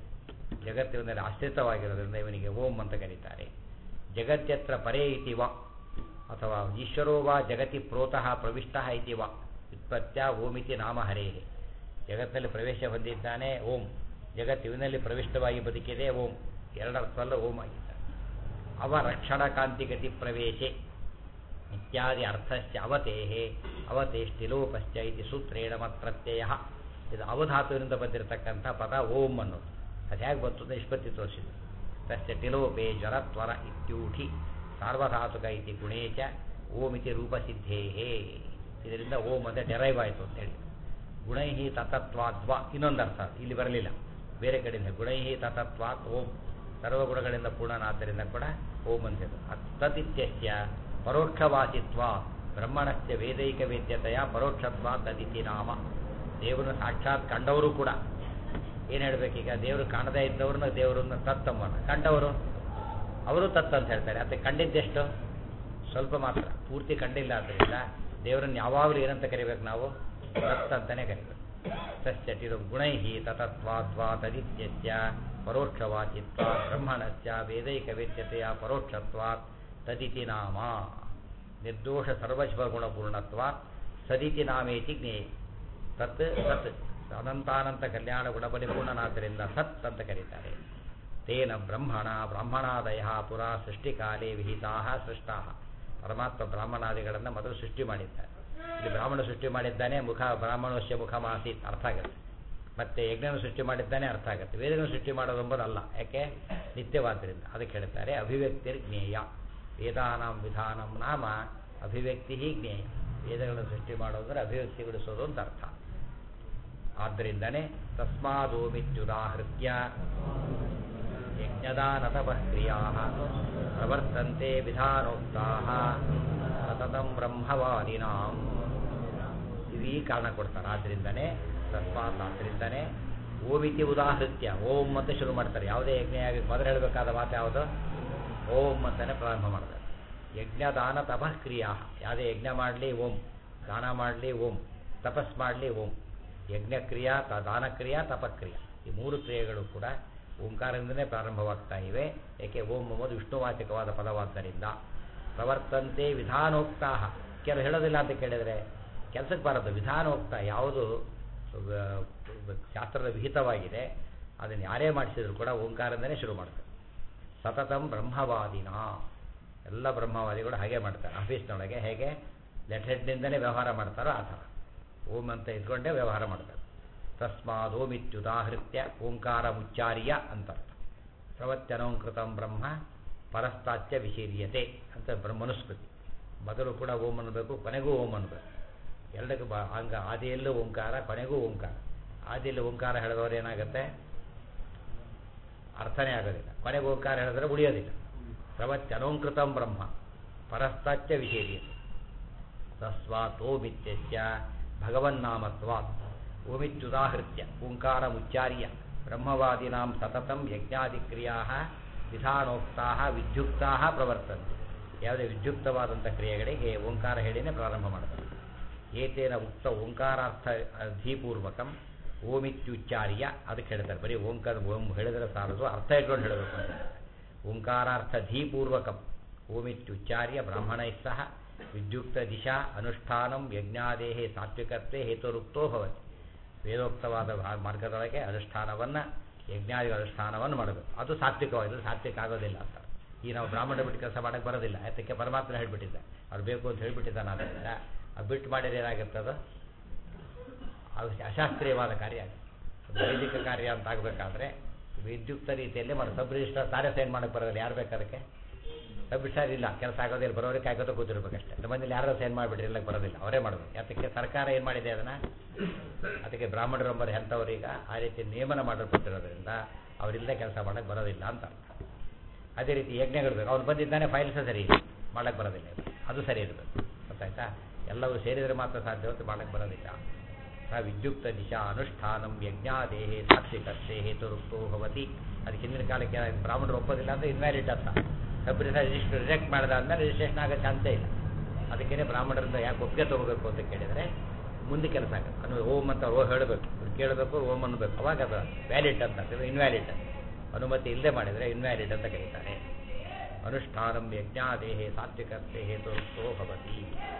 ಜಗತ್ತಿನಲ್ಲಿ ಆಶ್ರಿತವಾಗಿರೋದ್ರಿಂದ ಇವನಿಗೆ ಓಂ ಅಂತ ಕರೀತಾರೆ ಜಗತ್ಯತ್ರ ಪರೇ ಇತಿ ವ ಅಥವಾ ಈಶ್ವರೋ ವಾ ಜಗತಿ ಪ್ರೋತಃ ಪ್ರವಿಷ್ಟ ಇತಿ ವಾ ವ್ಯುತ್ಪತ್ಯ ಓಮಿತಿ ನಾಮ ಹರೇಃ ಜಗತ್ತಿನಲ್ಲಿ ಪ್ರವೇಶ ಹೊಂದಿದ್ದಾನೆ ಓಂ ಜಗತ್ತು ಇವನಲ್ಲಿ ಪ್ರವಿಷ್ಟವಾಗಿ ಬದುಕಿದೆ ಓಂ ಎರಡರ್ಥದಲ್ಲೂ ಓಂ ಆಗಿದ್ದಾನೆ ಅವ ರಕ್ಷಣ ಕಾಂತಿಗತಿ ಪ್ರವೇಶೆ ಇತ್ಯಾದಿ ಅರ್ಥಶ್ಚ ಅವತೇಃ ಅವತೇಷ್ಟಿಲೋಪಶ್ಚ ಇತಿ ಸೂತ್ರೇಣ ಮತ್ಪ್ರತ್ಯಯ ಇದು ಅವಧಾತುವಿನಿಂದ ಬಂದಿರತಕ್ಕಂಥ ಪದ ಓಂ ಅನ್ನೋದು ಅದು ಹೇಗೆ ಬಂತು ಅಂತ ನಿಷ್ಪತ್ತಿ ತೋರಿಸಿದೆ ತಸ್ಯ ಟಿಲೋಪೆ ಜ್ವರತ್ವರ ಇತ್ಯೂಠಿ ಸಾರ್ವಧಾತುಕ ಇತಿ ಗುಣೇ ಚ ಓಂ ಇತಿ ರೂಪಸಿದ್ಧೇಹೇ ಇದರಿಂದ ಓಂ ಅಂತ ಡೆರೈವ್ ಆಯಿತು ಅಂತೇಳಿ ಗುಣೈಹಿ ತತತ್ವಾದ್ವ ಇನ್ನೊಂದು ಅರ್ಥ ಇಲ್ಲಿ ಬರಲಿಲ್ಲ ಬೇರೆ ಕಡೆಯಿಂದ ಗುಣೈಹಿ ತತತ್ವಾತ್ ಓಂ ಸರ್ವಗುಣಗಳಿಂದ ಪೂರ್ಣನಾದ್ದರಿಂದ ಕೂಡ ಓಂ ಅಂತಿದೆ ತದಿತ್ಯಸ್ಯ ಪರೋಕ್ಷವಾಸಿತ್ವ ಬ್ರಹ್ಮಣಸ್ಯ ವೇದೈಕ ವೇದ್ಯತೆಯ ಪರೋಕ್ಷತ್ವ ತದಿತಿ ನಾಮ ದೇವರನ್ನು ಸಾಕ್ಷಾತ್ ಕಂಡವರು ಕೂಡ ಏನು ಹೇಳಬೇಕೀಗ ದೇವರು ಕಾಣದೇ ಇದ್ದವ್ರನ್ನ ದೇವರನ್ನ ತತ್ತಮ್ಮನ ಕಂಡವರು ಅವರು ತತ್ ಅಂತ ಹೇಳ್ತಾರೆ ಅದಕ್ಕೆ ಕಂಡಿದ್ದೆಷ್ಟು ಸ್ವಲ್ಪ ಮಾತ್ರ ಪೂರ್ತಿ ಕಂಡಿಲ್ಲ ಆದ್ದರಿಂದ ದೇವರನ್ನು ಯಾವಾಗಲೂ ಏನಂತ ಕರಿಬೇಕು ನಾವು ತತ್ ಅಂತಾನೆ ಕರಿಬೇಕು ತಸ್ಯಟಿರು ಗುಣೈ ತತತ್ವಾದ್ವಾ ತದಿತ್ಯಸ್ಯ ಪರೋಕ್ಷವಾಚಿತ್ವ ಬ್ರಹ್ಮಣಸ್ಯ ವೇದೈಕ ವೇದ್ಯತೆಯ ಪರೋಕ್ಷತ್ವಾತ್ ತದಿತಿ ನಾಮ ನಿರ್ದೋಷ ಸರ್ವಶುಭಗುಣಪೂರ್ಣತ್ವ ಸದಿತಿ ನಾಮೇತಿ ಜ್ಞೇಯ ತತ್ ಸತ್ ಅನಂತಾನಂತ ಕಲ್ಯಾಣ ಗುಣಪರಿಪೂರ್ಣನಾದ್ದರಿಂದ ಸತ್ ಅಂತ ಕರೀತಾರೆ ತೇನ ಬ್ರಹ್ಮಣ ಬ್ರಾಹ್ಮಣಾದಯ ಪುರ ಸೃಷ್ಟಿಕಾಲೇ ವಿಹಿತಾ ಸೃಷ್ಟಾ ಪರಮಾತ್ಮ ಬ್ರಾಹ್ಮಣಾದಿಗಳನ್ನು ಮೊದಲು ಸೃಷ್ಟಿ ಮಾಡಿದ್ದಾರೆ ಇಲ್ಲಿ ಬ್ರಾಹ್ಮಣ ಸೃಷ್ಟಿ ಮಾಡಿದ್ದಾನೆ ಮುಖ ಬ್ರಾಹ್ಮಣಸ್ಯ ಮುಖ ಮಾಸೀತ್ ಅರ್ಥ ಆಗುತ್ತೆ ಮತ್ತೆ ಯಜ್ಞನ ಸೃಷ್ಟಿ ಮಾಡಿದ್ದಾನೆ ಅರ್ಥ ಆಗುತ್ತೆ ವೇದನ ಸೃಷ್ಟಿ ಮಾಡೋದು ಎಂಬುದಲ್ಲ ಯಾಕೆ ನಿತ್ಯವಾದ್ದರಿಂದ ಅದಕ್ಕೆ ಹೇಳ್ತಾರೆ ಅಭಿವ್ಯಕ್ತಿರ್ ಜ್ಞೇಯ ವೇದಾನಾಂ ವಿಧಾನಂ ನಾಮ ಅಭಿವ್ಯಕ್ತಿ ಜ್ಞೇಯ ವೇದಗಳನ್ನು ಸೃಷ್ಟಿ ಮಾಡೋದ್ರೆ ಅಭಿವ್ಯಕ್ತಿಗೊಳಿಸೋದು ಅಂತ ಅರ್ಥ ಆದ್ದರಿಂದನೇ ತಸ್ಮಾದೋಮಿತ್ಯುದಾಹೃತ್ಯ ಯಜ್ಞದಾನತಪಕ್ರಿಯಾ ಪ್ರವರ್ತಂತೆ ವಿಧಾನೋಕ್ತಾ ಸತತಂ ಬ್ರಹ್ಮವಾದಿನಾಂ ಇದು ಈ ಕಾರಣ ಕೊಡ್ತಾರೆ ಆದ್ದರಿಂದನೇ ತಸ್ಮಾತ್ ಆದ್ದರಿಂದನೇ ಓಮಿತಿ ಉದಾಹೃತ್ಯ ಓಂ ಅಂತ ಶುರು ಮಾಡ್ತಾರೆ ಯಾವುದೇ ಯಜ್ಞ ಆಗಿ ಮೊದಲು ಹೇಳಬೇಕಾದ ಮಾತು ಯಾವುದು ಓಂ ಅಂತಲೇ ಪ್ರಾರಂಭ ಮಾಡ್ತಾರೆ ಯಜ್ಞದಾನ ತಪಃ ಕ್ರಿಯಾ ಯಾವುದೇ ಯಜ್ಞ ಮಾಡಲಿ ಓಂ ದಾನ ಮಾಡಲಿ ಓಂ ತಪಸ್ ಮಾಡಲಿ ಓಂ ಯಜ್ಞಕ್ರಿಯಾ ತ ದಾನಕ್ರಿಯಾ ತಪಕ್ರಿಯಾ ಈ ಮೂರು ಕ್ರಿಯೆಗಳು ಕೂಡ ಓಂಕಾರದಿಂದಲೇ ಪ್ರಾರಂಭವಾಗ್ತಾ ಇವೆ ಏಕೆ ಓಂ ಎಂಬುದು ವಿಷ್ಣುವಾಚಕವಾದ ಪದವಾದ್ದರಿಂದ ಪ್ರವರ್ತಂತೆ ವಿಧಾನೋಕ್ತಾ ಕೆಲವು ಹೇಳೋದಿಲ್ಲ ಅಂತ ಕೇಳಿದರೆ ಕೆಲಸಕ್ಕೆ ಬರೋದು ವಿಧಾನೋಕ್ತ ಯಾವುದು ವ- ಶಾಸ್ತ್ರದ ವಿಹಿತವಾಗಿದೆ ಅದನ್ನು ಯಾರೇ ಮಾಡಿಸಿದ್ರು ಕೂಡ ಓಂಕಾರದಿಂದಲೇ ಶುರು ಮಾಡ್ತಾರೆ ಸತತಂ ಬ್ರಹ್ಮವಾದಿನ ಎಲ್ಲ ಬ್ರಹ್ಮವಾದಿಗಳು ಹಾಗೆ ಮಾಡ್ತಾರೆ ಆಫೀಸ್ನೊಳಗೆ ಹೇಗೆ ಲೆಟ್ ಹೆಡ್ನಿಂದಲೇ ವ್ಯವಹಾರ ಮಾಡ್ತಾರೋ ಆ ಥರ ಓಂ ಅಂತ ಇಟ್ಕೊಂಡೇ ವ್ಯವಹಾರ ಮಾಡ್ತಾರೆ ತಸ್ಮಾದ್ ಓಮಿತ್ಯುದಾಹೃತ್ಯ ಓಂಕಾರ ಮುಚ್ಚಾರ್ಯ ಅಂತ ಪ್ರವತ್ಯನೋಂಕೃತಂ ಬ್ರಹ್ಮ ಪರಸ್ತಾಚ್ಯ ವಿಶೀರ್ಯತೆ ಅಂತ ಬ್ರಹ್ಮನುಸ್ಮೃತಿ ಮೊದಲು ಕೂಡ ಓಂ ಅನ್ನಬೇಕು ಕೊನೆಗೂ ಓಂ ಅನ್ನಬೇಕು ಎರಡಕ್ಕೂ ಬಾ ಅಂಗ ಆದಿಯಲ್ಲೂ ಓಂಕಾರ ಕೊನೆಗೂ ಓಂಕಾರ ಆದಿಯಲ್ಲಿ ಓಂಕಾರ ಹೇಳಿದವರು ಏನಾಗುತ್ತೆ ಅರ್ಥನೇ ಆಗೋದಿಲ್ಲ ಕೊನೆಗೆ ಓಂಕಾರ ಹೇಳಿದ್ರೆ ಉಳಿಯೋದಿಲ್ಲ ಪ್ರವತ್ಯನೋಂಕೃತಂ ಬ್ರಹ್ಮ ಪರಸ್ತಾಚ್ಯ ವಿಶೇರ್ಯತೆ ತಸ್ವಾತ್ ಓಮಿತ್ಯಸ್ಯ ಭಗವನ್ನಾಮತ್ವಾತ್ ಓಮಿತ್ಯುದಾಹೃತ್ಯ ಓಂಕಾರ ಮುಚ್ಚಾರ್ಯ ಬ್ರಹ್ಮವಾದಿನಾಂ ಸತತಂ ಯಜ್ಞಾದಿಕ್ರಿಯಾ ವಿಧಾನೋಕ್ತಾ ವಿದ್ಯುಕ್ತಾ ಪ್ರವರ್ತಂತೆ ಯಾವುದೇ ವಿದ್ಯುಕ್ತವಾದಂಥ ಕ್ರಿಯೆಗಳಿಗೆ ಓಂಕಾರ ಹೇಳಿನೇ ಪ್ರಾರಂಭ ಮಾಡ್ತಾರೆ ಏತೇನ ಉಕ್ತ ಓಂಕಾರಾರ್ಥ ಧೀಪೂರ್ವಕಂ ಓಮಿತ್ಯುಚ್ಚಾರ್ಯ ಅದಕ್ಕೆ ಹೇಳ್ತಾರೆ ಬರೀ ಓಂಕಾರ ಓಂ ಹೇಳಿದ್ರೆ ಸಾಲದು ಅರ್ಥ ಇಟ್ಕೊಂಡು ಹೇಳಬೇಕು ಅಂತ ಹೇಳ್ತಾರೆ. ಓಂಕಾರಾರ್ಥ ಧೀಪೂರ್ವಕಂ ಓಮಿತ್ಯುಚ್ಚಾರ್ಯ ಬ್ರಾಹ್ಮಣೈ ಸಹ ವಿದ್ಯುಕ್ತ ದಿಶಾ ಅನುಷ್ಠಾನಂ ಯಜ್ಞಾದೇಹೇ ಸಾತ್ವಿಕತ್ವೇ ಹೇತುರುಕ್ತೋ ಭವತಿ ವೇದೋಕ್ತವಾದ ಭಾ- ಮಾರ್ಗದೊಳಗೆ ಅನುಷ್ಠಾನವನ್ನು ಯಜ್ಞಾದಿ ಅನುಷ್ಠಾನವನ್ನು ಮಾಡಬೇಕು ಅದು ಸಾತ್ವಿಕವಾಗಿದೆ ಸಾತ್ವಿಕ ಆಗೋದಿಲ್ಲ ಅಂತ ಈ ನಾವು ಬ್ರಾಹ್ಮಣ ಬಿಟ್ಟು ಕೆಲಸ ಮಾಡೋಕ್ಕೆ ಬರೋದಿಲ್ಲ ಯಾತಕ್ಕೆ ಪರಮಾತ್ಮ ಹೇಳ್ಬಿಟ್ಟಿದ್ದ ಅವ್ರು ಬೇಕು ಅಂತ ಹೇಳ್ಬಿಟ್ಟಿದ್ದಾನೆ ಆದ್ದರಿಂದ ಅದು ಬಿಟ್ಟು ಮಾಡಿದ್ರೆ ಏನಾಗುತ್ತೆ ಅದು ಅದು ಅಶಾಸ್ತ್ರೀಯವಾದ ಕಾರ್ಯ ಅದು ಅದು ವೈದಿಕ ಕಾರ್ಯ ಅಂತ ಆಗಬೇಕಾದ್ರೆ ವಿದ್ಯುಕ್ತ ರೀತಿಯಲ್ಲಿ ಮಾಡಿ ಸಬ್ ರಿಜಿಸ್ಟರ್ ತಾನೇ ಸೈನ್ ಮಾಡಕ್ಕೆ ಬರೋದಿಲ್ಲ ಯಾರು ಬೇಕು ಅದಕ್ಕೆ ಸಬ್ ರಿಜಿಸ್ಟರ್ ಇಲ್ಲ ಕೆಲಸ ಆಗೋದಿಲ್ಲ ಬರೋರಿಗೆ ಕಾಯ್ಕೋತ ಕೂತಿರ್ಬೇಕಷ್ಟೇ ನಮ್ಮಲ್ಲಿ ಯಾರೋ ಸೈನ್ ಮಾಡಿಬಿಟ್ರಿ ಇಲ್ಲ ಬರೋದಿಲ್ಲ ಅವರೇ ಮಾಡಬೇಕು ಯಾತಕ್ಕೆ ಸರ್ಕಾರ ಏನು ಮಾಡಿದೆ ಅದನ್ನು ಅದಕ್ಕೆ ಬ್ರಾಹ್ಮಣರು ಎಂಬರು ಎಂಥವ್ರೀಗ ಆ ರೀತಿ ನೇಮನ ಮಾಡಲ್ಪಟ್ಟಿರೋದ್ರಿಂದ ಅವರಿಲ್ಲದೆ ಕೆಲಸ ಮಾಡೋಕ್ಕೆ ಬರೋದಿಲ್ಲ ಅಂತ ಅರ್ಥ ಅದೇ ರೀತಿ ಯಜ್ಞಗಳು ಬೇಕು ಅವ್ನು ಬಂದಿದ್ದಾನೆ ಫೈಲ್ ಸಹ ಸರಿ ಇಲ್ಲ ಮಾಡಕ್ಕೆ ಬರೋದಿಲ್ಲ ಇವ್ರು. ಅದು ಸರಿ ಇರಬೇಕು ಗೊತ್ತಾಯ್ತಾ ಎಲ್ಲವೂ ಸೇರಿದರೆ ಮಾತ್ರ ಸಾಧ್ಯ ಹೊತ್ತು ಮಾಡಕ್ಕೆ ಬರೋದಿಲ್ಲ ಸ ವಿದ್ಯುಕ್ತ ದಿಶಾ ಅನುಷ್ಠಾನಂ ಯಜ್ಞಾದೇಹೇ ಸಾತ್ವಿಕಸ್ಯೆ ಹೇತುರುಕ್ತೋ ಭವತಿ ಅದಕ್ಕೆ ಹಿಂದಿನ ಕಾಲಕ್ಕೆ ಏನಾಯ್ತು, ಬ್ರಾಹ್ಮಣರು ಒಪ್ಪೋದಿಲ್ಲ ಅಂದರೆ ಇನ್ವ್ಯಾಲಿಡ್ ಅಂತ ಸಬ್ರಿಸ ರಿಜಿಸ್ಟರ್ ರಿಜೆಕ್ಟ್ ಮಾಡಿದಾದ್ಮೇಲೆ ರಿಜಿಸ್ಟ್ರೇಷನ್ ಆಗೋ ಚಾನ್ಸೇ ಇಲ್ಲ ಅದಕ್ಕೇನೆ ಬ್ರಾಹ್ಮಣರಿಂದ ಯಾಕೆ ಒಪ್ಪಿಗೆ ತಗೋಬೇಕು ಅಂತ ಕೇಳಿದರೆ ಮುಂದೆ ಕೆಲಸ ಆಗುತ್ತೆ ಅಂದರೆ ಓಂ ಅಂತ ಓ ಹೇಳಬೇಕು ಇವ್ರು ಕೇಳಬೇಕು ಓಂ ಅನ್ನಬೇಕು ಅವಾಗ ಅದು ವ್ಯಾಲಿಡ್ ಅಂತ ಇನ್ವ್ಯಾಲಿಡ್ ಅನುಮತಿ ಇಲ್ಲದೆ ಮಾಡಿದರೆ ಇನ್ವ್ಯಾಲಿಡ್ ಅಂತ ಕರೀತಾರೆ ಅನುಷ್ಠಾನಂ ಯಜ್ಞಾದೇಹೇ ಸಾತ್ವಿಕತೆ ಹೇತುರುಕ್ತೋ ಭವತಿ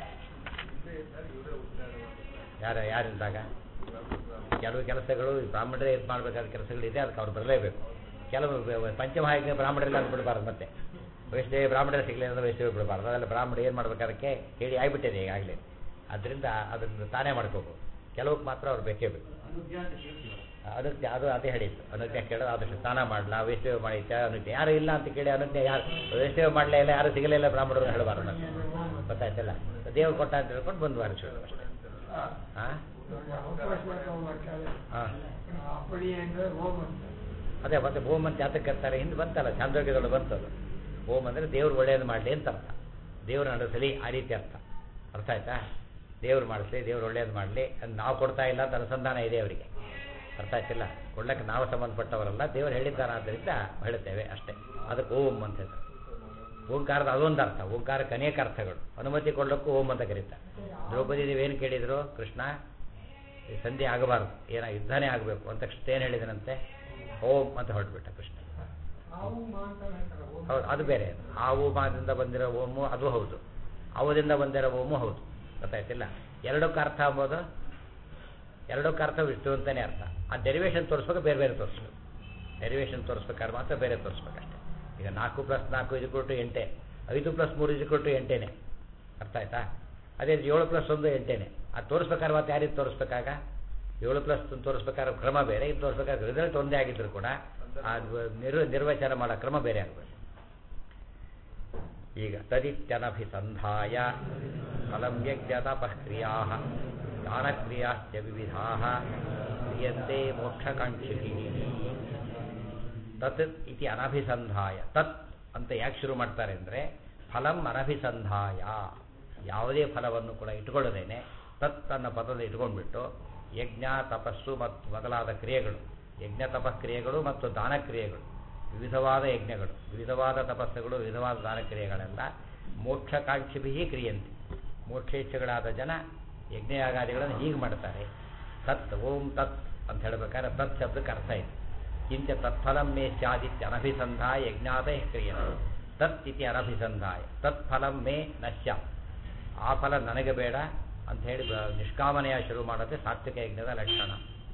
ಯಾರ ಯಾರಿದ್ದಾಗ ಕೆಲವು ಕೆಲಸಗಳು ಈ ಬ್ರಾಹ್ಮಣರೇ ಇದು ಮಾಡಬೇಕಾದ ಕೆಲಸಗಳಿದೆ ಅದಕ್ಕೆ ಅವ್ರು ಬರಲೇಬೇಕು ಕೆಲವು ಬ- ಪಂಚಮಹಾಯಜ್ಞ ಬ್ರಾಹ್ಮಣರೆಲ್ಲ ಅಂತ ಬಿಡಬಾರ್ದು ಮತ್ತೆ ವೈಷ್ಣವ ಬ್ರಾಹ್ಮಣರ ಸಿಗಲಿಲ್ಲ ಅಂದ್ರೆ ವೈಷ್ಣವ ಬಿಡಬಾರ್ದು ಅದೆಲ್ಲ ಬ್ರಾಹ್ಮಣ ಏನು ಮಾಡ್ಬೇಕಾದಕ್ಕೆ ಹೇಳಿ ಆಗಿಬಿಟ್ಟಿದೆ ಈಗಾಗಲೇ ಅದರಿಂದ ಅದನ್ನು ತಾನೇ ಮಾಡ್ಕೋಬೇಕು ಕೆಲವಕ್ಕೆ ಮಾತ್ರ ಅವ್ರು ಬೇಕೇ ಬೇಕು ಅದಕ್ಕೆ ಅದು ಅದೇ ಹೇಳಿದ್ದು ಅನುಜ್ಞೆ ಕೇಳೋದು ಆದಷ್ಟು ಸ್ನಾನ ಮಾಡಲ ವೈಷ್ಣವ ಮಾಡಿದ್ದ ಅನುಜ್ಞೆ ಯಾರು ಇಲ್ಲ ಅಂತ ಕೇಳಿ ಅನುಜ್ಞೆ ಯಾರು ವೈಷ್ಣವ ಮಾಡಲೇ ಇಲ್ಲ ಯಾರು ಸಿಗಲಿಲ್ಲ ಬ್ರಾಹ್ಮಣರು ಹೇಳಬಾರ್ದು ಮತ್ತೆ ಗೊತ್ತಾಯ್ತಲ್ಲ ದೇವ್ರು ಕೊಟ್ಟ ಅಂತ ಹೇಳ್ಕೊಂಡು ಬಂದು ವಾರಿಸೋದು ಅಷ್ಟೇ ಹಾಂ ಹಾಂ ಅಪ್ಪಡಿ ಅಂದ್ರೆ ಹೋಮ ಅದೇ ಮತ್ತೆ ಓಂ ಅಂತ ಯಾತಕ್ಕೆ ಕರ್ತಾರೆ ಹಿಂದೆ ಬಂತಲ್ಲ ಚಾಂದೋಗ್ಯದೊಳಗೆ ಬಂತದು ಓಂ ಅಂದರೆ ದೇವ್ರು ಒಳ್ಳೆಯದು ಮಾಡಲಿ ಅಂತ ಅರ್ಥ ದೇವ್ರು ನಡೆಸಲಿ ಆ ರೀತಿ ಅರ್ಥ ಅರ್ಥ ಆಯ್ತಾ ದೇವ್ರು ಮಾಡಿಸ್ಲಿ ದೇವ್ರು ಒಳ್ಳೇದು ಮಾಡಲಿ ಅದು ನಾವು ಕೊಡ್ತಾ ಇಲ್ಲ ಅಂತ ಅನುಸಂಧಾನ ಇದೆ ಅವರಿಗೆ ಅರ್ಥ ಆಯ್ತಿಲ್ಲ ಕೊಡ್ಲಕ್ಕೆ ನಾವು ಸಂಬಂಧಪಟ್ಟವರಲ್ಲ ದೇವ್ರು ಹೇಳಿದ್ದಾನೆ ಆದ್ದರಿಂದ ಹೇಳುತ್ತೇವೆ ಅಷ್ಟೇ ಅದಕ್ಕೆ ಓಂ ಅಂತ ಹೇಳ್ತಾರೆ ಓಂಕಾರದ ಅದೊಂದು ಅರ್ಥ ಓಂಕಾರಕ್ಕೆ ಅನೇಕ ಅರ್ಥಗಳು ಅನುಮತಿ ಕೊಡ್ಲಿಕ್ಕೂ ಓಂ ಅಂತ ಕರೀತಾರೆ ದ್ರೌಪದಿ ನೀವೇನು ಕೇಳಿದ್ರು ಕೃಷ್ಣ ಈ ಸಂಧಿ ಆಗಬಾರ್ದು ಏನ ಯುದ್ಧನೇ ಆಗಬೇಕು ಅಂತ ತಕ್ಷಣ ಏನು ಹೇಳಿದನಂತೆ ಓಂ ಅಂತ ಹೊರಟ್ಬಿಟ್ಟ ಕೃಷ್ಣ ಹಾವು ಮಾಂಸ ಹೇಳ್ತಾರೆ ಹೋಮ. ಹೌದು ಅದು ಬೇರೆ ಆವು ಮಾದಿಂದ ಬಂದಿರೋ ಓಮು ಅದು ಹೌದು ಅವದಿಂದ ಬಂದಿರೋ ಓಮು ಹೌದು ಗೊತ್ತಾಯ್ತಿಲ್ಲ ಎರಡಕ್ಕೆ ಅರ್ಥ ಅಂಬೋದು ಎರಡಕ್ಕೆ ಅರ್ಥ ವಿಷ್ಣು ಅಂತಲೇ ಅರ್ಥ ಆ ಡೆರಿವೇಶನ್ ತೋರಿಸ್ಬೇಕು ಬೇರೆ ಬೇರೆ ತೋರಿಸ್ಬೇಕು ಡೆರಿವೇಶನ್ ತೋರಿಸ್ಬೇಕಾದ್ರೆ ಮಾತ್ರ ಬೇರೆ ತೋರಿಸ್ಬೇಕಷ್ಟೆ ಈಗ ನಾಲ್ಕು ಪ್ಲಸ್ ನಾಲ್ಕು ಇದು ಕೊಟ್ಟು ಎಂಟೆ ಐದು ಪ್ಲಸ್ ಮೂರು ಇದು ಕೊಟ್ಟು ಎಂಟೇನೆ ಅರ್ಥ ಆಯ್ತಾ ಅದೇ ಏಳು ಪ್ಲಸ್ ಒಂದು ಎಂಟೇನೆ ಅದು ತೋರಿಸ್ಬೇಕಾದ್ರೆ ಮತ್ತೆ ಯಾರಿಗೆ ತೋರಿಸ್ಬೇಕಾಗ ಏಳು ಪ್ಲಸ್ ತೋರಿಸ್ಬೇಕಾದ್ರೆ ಕ್ರಮ ಬೇರೆ ಇದು ತೋರಿಸ್ಬೇಕಾದ್ರೆ ರಿಸಲ್ಟ್ ಒಂದೇ ಆಗಿದ್ರು ಕೂಡ ಅದು ನಿರ್ವ ನಿರ್ವಚನ ಮಾಡೋ ಕ್ರಮ ಬೇರೆ ಆಗಬೇಕು ಈಗ ತದಿತ್ಯನಭಿಸಂಧಾಯ ಫಲಂ ಯಜ್ಞತಪಃಕ್ರಿಯಾ ದಾನಕ್ರಿಯಾಶ್ಚ ವಿವಿಧಾ ಕ್ರಿಯಂತೆ ಮೋಕ್ಷಕಾಂಕ್ಷಿಭಿಃ ತತ್ ಇತಿ ಅನಭಿಸಂಧಾಯ ತತ್ ಅಂತ ಯಾಕೆ ಶುರು ಮಾಡ್ತಾರೆ ಅಂದರೆ ಫಲಂ ಅನಭಿಸಂಧಾಯ ಯಾವುದೇ ಫಲವನ್ನು ಕೂಡ ಇಟ್ಕೊಳ್ಳದೇನೆ ತತ್ ತನ್ನ ಪದದ ಇಟ್ಕೊಂಡ್ಬಿಟ್ಟು ಯಜ್ಞ ತಪಸ್ಸು ಮತ್ತು ಮೊದಲಾದ ಕ್ರಿಯೆಗಳು ಯಜ್ಞ ತಪಕ್ರಿಯೆಗಳು ಮತ್ತು ದಾನ ಕ್ರಿಯೆಗಳು ವಿವಿಧವಾದ ಯಜ್ಞಗಳು ವಿವಿಧವಾದ ತಪಸ್ಸುಗಳು ವಿವಿಧವಾದ ದಾನ ಕ್ರಿಯೆಗಳೆಲ್ಲ ಮೋಕ್ಷಕಾಂಕ್ಷಿಭಿ ಕ್ರಿಯಂತೆ ಮೋಕ್ಷೇಚ್ಛೆಗಳಾದ ಜನ ಯಜ್ಞಯಾಗಾದಿಗಳನ್ನು ಹೀಗೆ ಮಾಡ್ತಾರೆ ತತ್ ಓಂ ತತ್ ಅಂತ ಹೇಳ್ಬೇಕಾದ್ರೆ ತತ್ ಶಬ್ದಕ್ಕೆ ಅರ್ಥ ಇದೆ ಕಿಂಚ ತತ್ಫಲಂ ಮೇ ಸ್ಯಾದಿತ್ಯ ಅನಭಿಸಂಧಾಯ ಯಜ್ಞಾತ ಕ್ರಿಯತೆ ತತ್ ಇತಿ ಅನಭಿಸಂಧಾಯ ತತ್ಫಲಂ ಮೇ ನಶ್ಯ ಆ ಫಲ ನನಗೆ ಬೇಡ ಅಂತ ಹೇಳಿ ಬ- ನಿಷ್ಕಾಮನೆಯ ಶುರು ಮಾಡೋದೇ ಸಾತ್ವಿಕ ಯಜ್ಞದ ಲಕ್ಷಣ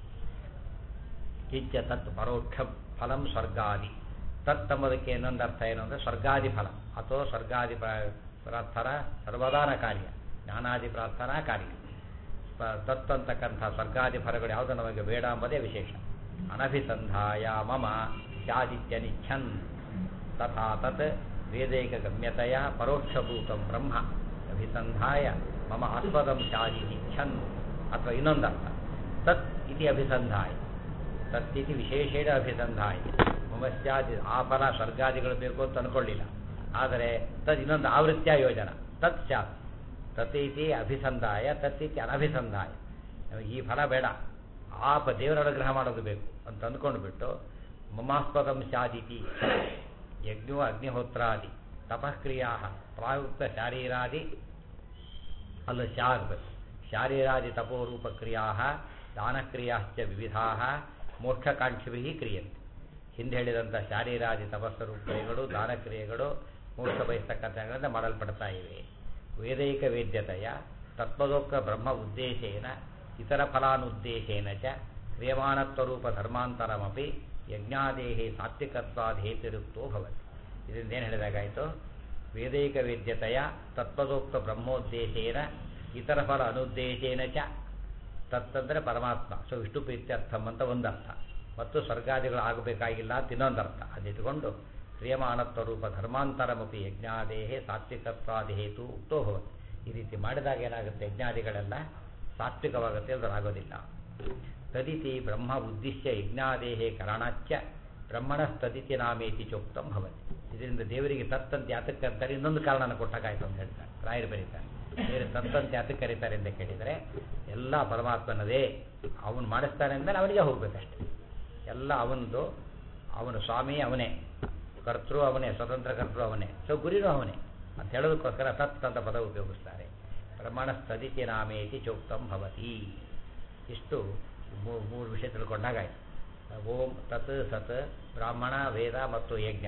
ಕಿಂಚ ತತ್ ಪರೋಕ್ಷ ಫಲಂ ಸ್ವರ್ಗಾದಿ ತತ್ ಎಂಬುದಕ್ಕೆ ಇನ್ನೊಂದು ಅರ್ಥ ಏನು ಅಂದರೆ ಸ್ವರ್ಗಾದಿ ಫಲ ಅಥವಾ ಸ್ವರ್ಗಾದಿ ಪ್ರ- ಪ್ರಾರ್ಥನಾ ಸರ್ವದಾನ ಕಾರ್ಯ ಜ್ಞಾನಾದಿ ಪ್ರಾರ್ಥನಾ ಕಾರ್ಯ ಪ- ತತ್ ಅಂತಕ್ಕಂಥ ಸ್ವರ್ಗಾದಿ ಫಲಗಳು ಯಾವುದು ನಮಗೆ ಬೇಡ ಎಂಬುದೇ ವಿಶೇಷ ಅನಭಿಸಂಧಾಯ ಮಮ ಸ್ಯಾದಿತ್ಯ ನಿಚ್ಛನ್ ತಥಾ ತತ್ ವೇದೈಕ ಗಮ್ಯತೆಯ ಪರೋಕ್ಷಭೂತಂ ಬ್ರಹ್ಮ ಅಭಿಸಂಧಾಯ ಮಮ ಆಸ್ಪದಂ ಸ್ಯಾದಿ ನಿಚ್ಛನ್ ಅಥವಾ ಇನ್ನೊಂದರ್ಥ ತತ್ ಇತಿ ಅಭಿಸಂಧಾಯ ತತ್ತಿತಿ ವಿಶೇಷೇಣ ಅಭಿಸಂಧಾಯ ಮಮ ಸ್ಯಾದಿ ಆ ಫಲ ಸ್ವರ್ಗಾದಿಗಳು ಬೇಕು ಅಂತ ಅನ್ಕೊಳ್ಳಿಲ್ಲ ಆದರೆ ತದ್ ಇನ್ನೊಂದು ಆವೃತ್ಯ ಯೋಜನ ತತ್ ಸ್ಯಾತ್ ತತ್ ಇತಿ ಅಭಿಸಂಧಾಯ ತತ್ತಿತಿ ಅನಭಿಸಂಧಾಯ ನಮಗೆ ಈ ಫಲ ಬೇಡ ಆ ಪ ದೇವರ ಅನುಗ್ರಹ ಮಾಡೋದು ಬೇಕು ಅಂತ ಅಂದ್ಕೊಂಡ್ಬಿಟ್ಟು ಮಮಾಸ್ಪದಂ ಸ್ಯಾದಿತಿ ಯಜ್ಞೋ ಅಗ್ನಿಹೋತ್ರಾದಿ ತಪಃಕ್ರಿಯಾ ಪ್ರಾಯುಕ್ತ ಶಾರೀರಾದಿ ಅಲ್ಲ ಶಾ ಆಗಬೇಕು ಶಾರೀರಾದಿ ತಪೋರೂಪ ಕ್ರಿಯಾ ದಾನಕ್ರಿಯಾಶ್ಚ ವಿವಿಧಾ ಮೋಕ್ಷಕಾಂಕ್ಷಿಭಿ ಕ್ರಿಯಂತೆ ಹಿಂದೆ ಹೇಳಿದಂಥ ಶಾರೀರಾದಿ ತಪಸ್ಸರು ಕ್ರಿಯೆಗಳು ದಾನಕ್ರಿಯೆಗಳು ಮೋಕ್ಷ ಬಯಸ್ತಕ್ಕಂಥಗಳಿಂದ ಮಾಡಲ್ಪಡ್ತಾ ಇವೆ ವೇದೈಕ ವೇದ್ಯತೆಯ ತತ್ವದೋಕ್ತ ಬ್ರಹ್ಮ ಉದ್ದೇಶೇನ ಇತರ ಫಲಾನುದ್ದೇಶೇನ ಚ ಕ್ರಿಯಮಾಣತ್ವರೂಪ ಧರ್ಮಾಂತರಮಪಿ ಯಜ್ಞಾದೇಹಿ ಸಾತ್ವಿಕತ್ವಾಧೇತಿರುಕ್ತೋ ಭವತಿ ಇದರಿಂದ ಏನು ಹೇಳಿದಾಗಾಯಿತು ವೇದೈಕ ವೇದ್ಯತೆಯ ತತ್ವದೋಕ್ತ ಬ್ರಹ್ಮೋದ್ದೇಶೇನ ಇತರ ಫಲ ಅನುದ್ದೇಶೇನ ಚ ತತ್ತಂದರೆ ಪರಮಾತ್ಮ ಸೊ ವಿಷ್ಣು ಪ್ರೀತ್ಯರ್ಥಂ ಅಂತ ಒಂದರ್ಥ ಮತ್ತು ಸ್ವರ್ಗಾದಿಗಳು ಆಗಬೇಕಾಗಿಲ್ಲ ಅಂತ ಇನ್ನೊಂದರ್ಥ ಅದಿಟ್ಟುಕೊಂಡು ಕ್ರಿಯಮಾಣತ್ವ ರೂಪ ಧರ್ಮಾಂತರಮಪಿ ಯಜ್ಞಾದೇಹೇ ಸಾತ್ವಿಕತ್ವಾದೇತು ಉಕ್ತೋ ಭವತಿ ಈ ರೀತಿ ಮಾಡಿದಾಗ ಏನಾಗುತ್ತೆ ಯಜ್ಞಾದಿಗಳೆಲ್ಲ ಸಾತ್ವಿಕವಾಗುತ್ತೆ ಅದರಾಗೋದಿಲ್ಲ ತದಿತಿ ಬ್ರಹ್ಮ ಉದ್ದಿಶ್ಯ ಯಜ್ಞಾದೇಹೇ ಕರಣಾಚ್ಚ ಬ್ರಹ್ಮಣ ತದಿತಿ ನಾಮೇತಿ ಚೋಕ್ತಂ ಭವತಿ ಇದರಿಂದ ದೇವರಿಗೆ ತತ್ತಂತೆ ಯಾತಕ್ಕೆ ಕರೀತಾರೆ ಇನ್ನೊಂದು ಕಾರಣನ ಕೊಟ್ಟಾಗಾಯ್ತು ಅಂತ ಹೇಳ್ತಾರೆ ರಾಯರು ಬರೀತಾರೆ ಬೇರೆ ತತ್ತಂತೆ ಯಾತಕ್ಕೆ ಕರೀತಾರೆ ಅಂತ ಕೇಳಿದರೆ ಎಲ್ಲ ಪರಮಾತ್ಮನದೇ ಅವನು ಮಾಡಿಸ್ತಾನೆ ಅಂದಮೇಲೆ ಅವನಿಗೆ ಹೋಗ್ಬೇಕಷ್ಟೆ ಎಲ್ಲ ಅವನದು ಅವನು ಸ್ವಾಮಿ ಅವನೇ ಕರ್ತೃ ಅವನೇ ಸ್ವತಂತ್ರ ಕರ್ತೃ ಅವನೇ ಸೊ ಗುರಿನೂ ಅವನೇ ಅಂತ ಹೇಳೋದಕ್ಕೋಸ್ಕರ ತತ್ ಅಂತ ಪದ ಉಪಯೋಗಿಸ್ತಾರೆ ಬ್ರಹ್ಮಣ ಸ್ಥದಿತಿ ನಾಮೇತಿ ಚೋಕ್ತಂ ಭವತಿ ಇಷ್ಟು ಮೂ- ಮೂರು ವಿಷಯ ತಿಳ್ಕೊಂಡಾಗಾಯ್ತು ಓಂ ತತ್ ಸತ್ ಬ್ರಾಹ್ಮಣ ವೇದ ಮತ್ತು ಯಜ್ಞ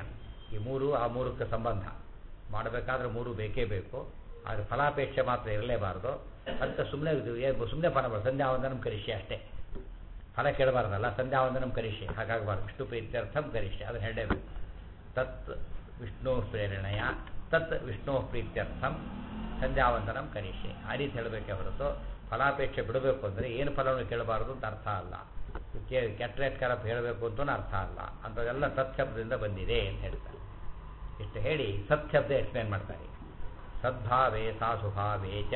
ಈ ಮೂರು ಆ ಮೂರಕ್ಕೆ ಸಂಬಂಧ ಮಾಡಬೇಕಾದ್ರೆ ಮೂರು ಬೇಕೇ ಬೇಕು ಆದರೆ ಫಲಾಪೇಕ್ಷೆ ಮಾತ್ರ ಇರಲೇಬಾರದು ಅಂತ ಸುಮ್ಮನೆ ಸುಮ್ಮನೆ ಫಲ ಮಾಡ ಸಂಧ್ಯಾವಂದನಂ ಕರಿಷ್ಯ ಅಷ್ಟೇ ಫಲ ಕೇಳಬಾರ್ದಲ್ಲ ಸಂಧ್ಯಾವಂದನಂ ಕರಿಷ್ಯೆ ಹಾಗಾಗಬಾರ್ದು ವಿಷ್ಣು ಪ್ರೀತ್ಯರ್ಥಂ ಕರಿಷ್ಯೆ ಅದನ್ನು ಹೇಳಲೇಬೇಕು ತತ್ ವಿಷ್ಣು ಪ್ರೇರಣೆಯ ತತ್ ವಿಷ್ಣು ಪ್ರೀತ್ಯರ್ಥಂ ಸಂಧ್ಯಾವಂದನಂ ಕರಿಷ್ಯೆ ಆ ರೀತಿ ಹೇಳಬೇಕೆ ಹೊರತು ಫಲಾಪೇಕ್ಷೆ ಬಿಡಬೇಕು ಅಂದರೆ ಏನು ಫಲವನ್ನು ಕೇಳಬಾರದು ಅಂತ ಅರ್ಥ ಅಲ್ಲ ಕೆ ಕೆಟ್ಟರೆಟ್ಕರ ಹೇಳಬೇಕು ಅಂತೂ ಅರ್ಥ ಅಲ್ಲ ಅಂಥದ್ದೆಲ್ಲ ಸತ್ಶಬ್ದದಿಂದ ಬಂದಿದೆ ಅಂತ ಹೇಳ್ತಾರೆ ಇಷ್ಟು ಹೇಳಿ ಸತ್ಶಬ್ದ ಎಕ್ಸ್ಪ್ಲೇನ್ ಮಾಡ್ತಾರೆ ಸದ್ಭಾವೇ ಸಾಸುಭಾವೇ ಚ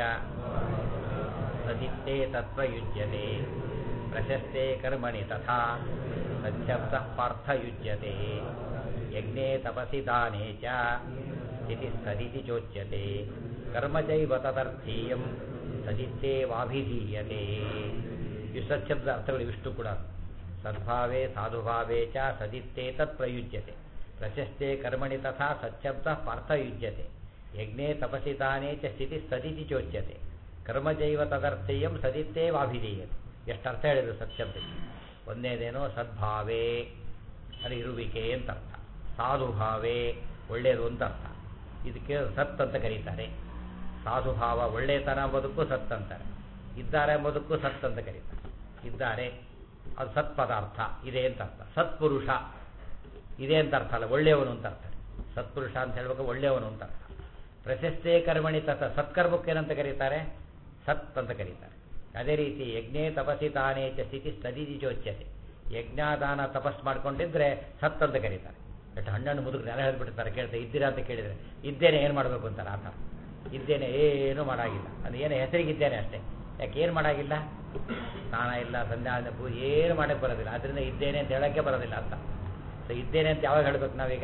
ಸದಿತ್ತೇ ತತ್ವಯುಜ್ಯತೆ ಪ್ರಶಸ್ತೆ ಕರ್ಮಣಿ ತಥಾ ಸಚ್ಛಬ್ದ ಪಾರ್ಥಯುಜ್ಯತೆ ಯಜ್ಞೆ ತಪಸಿ ದಾನೇ ಚ ಸ್ಥಿತಿಸ್ತದಿತಿ ಚೋಚ್ಯತೆ ಕರ್ಮ ಚೈವ ತದರ್ಥೀಯಂ ಸದಿತ್ತೇವಾಭಿಧೀಯತೆ ಈ ಸಚ್ಛಬ್ದ ಅರ್ಥಗಳು ಇಷ್ಟು ಕೂಡ ಸದ್ಭಾವೇ ಸಾಧುಭಾವೇ ಚ ಸದಿತ್ತೇ ತತ್ ಪ್ರಯುಜ್ಯತೆ ಪ್ರಶಸ್ತೆ ಕರ್ಮಣಿ ತಥಾ ಸಚ್ಛಬ್ದ ಪಾರ್ಥಯುಜ್ಯತೆ ಯಜ್ಞೆ ತಪಸಿ ದಾನೇ ಚ ಸ್ಥಿತಿ ಸದಿತಿ ಚೋಚ್ಯತೆ ಕರ್ಮಜೈವ ತದರ್ಥೇಯಂ ಸದಿತ್ತೇವಾಭಿಧೀಯತೆ ಎಷ್ಟು ಅರ್ಥ ಹೇಳಿದ್ರು ಸತ್ಶಬ್ದಕ್ಕೆ ಒಂದೇದೇನೋ ಸದ್ಭಾವೇ ಅದು ಇರುವಿಕೆ ಅಂತ ಅರ್ಥ ಸಾಧುಭಾವೇ ಒಳ್ಳೆಯದು ಅಂತ ಅರ್ಥ ಇದಕ್ಕೆ ಸತ್ ಅಂತ ಕರೀತಾರೆ ಸಾಧುಭಾವ ಒಳ್ಳೆಯತನ ಎಂಬುದಕ್ಕೂ ಸತ್ ಅಂತಾರೆ ಇದ್ದಾರೆ ಎಂಬುದಕ್ಕೂ ಸತ್ ಅಂತ ಕರೀತಾರೆ ಇದ್ದಾರೆ ಅದು ಸತ್ ಪದಾರ್ಥ ಇದೆ ಅಂತ ಅರ್ಥ ಸತ್ಪುರುಷ ಇದೆ ಅಂತ ಅರ್ಥ ಅಲ್ಲ ಒಳ್ಳೆಯವನು ಅಂತ ಅರ್ಥ ಸತ್ಪುರುಷ ಅಂತ ಹೇಳ್ಬೇಕು ಒಳ್ಳೆಯವನು ಅಂತ ಅರ್ಥ ಪ್ರಶಸ್ತೆ ಕರ್ಮಣಿ ತತ ಸತ್ಕರ್ಮಕ್ಕೇನಂತ ಕರೀತಾರೆ ಸತ್ ಅಂತ ಕರೀತಾರೆ ಅದೇ ರೀತಿ ಯಜ್ಞೆ ತಪಸಿ ತಾನೇ ಚ ಸ್ಥಿತಿ ಸ್ಥದಿತಿ ಚೋಚ್ಯತೆ ಯಜ್ಞಾದಾನ ತಪಸ್ ಮಾಡ್ಕೊಂಡಿದ್ರೆ ಸತ್ ಅಂತ ಕರೀತಾರೆ ಎಷ್ಟು ಹಣ್ಣನ್ನು ಮುದುಕು ನೆಲ ಹೇಳ್ಬಿಡ್ತಾರೆ ಕೇಳ್ತಾರೆ ಇದ್ದೀರಾ ಅಂತ ಕೇಳಿದರೆ ಇದ್ದೇನೆ ಏನು ಮಾಡಬೇಕು ಅಂತಾರೆ ಆತ ಇದ್ದೇನೆ ಏನು ಮಾಡಾಗಿಲ್ಲ ಅದು ಏನು ಹೆಸರಿಗಿದ್ದೇನೆ ಅಷ್ಟೇ ಯಾಕೆ ಏನು ಮಾಡಾಗಿಲ್ಲ ಸ್ನಾನ ಇಲ್ಲ ಸಂಧ್ಯಾ ಪೂಜೆ ಏನು ಮಾಡಕ್ಕೆ ಬರೋದಿಲ್ಲ ಅದರಿಂದ ಇದ್ದೇನೆ ಅಂತ ಹೇಳೋಕ್ಕೆ ಬರೋದಿಲ್ಲ ಅಂತ ಸೊ ಇದ್ದೇನೆ ಅಂತ ಯಾವಾಗ ಹೇಳ್ಬೇಕು ನಾವೀಗ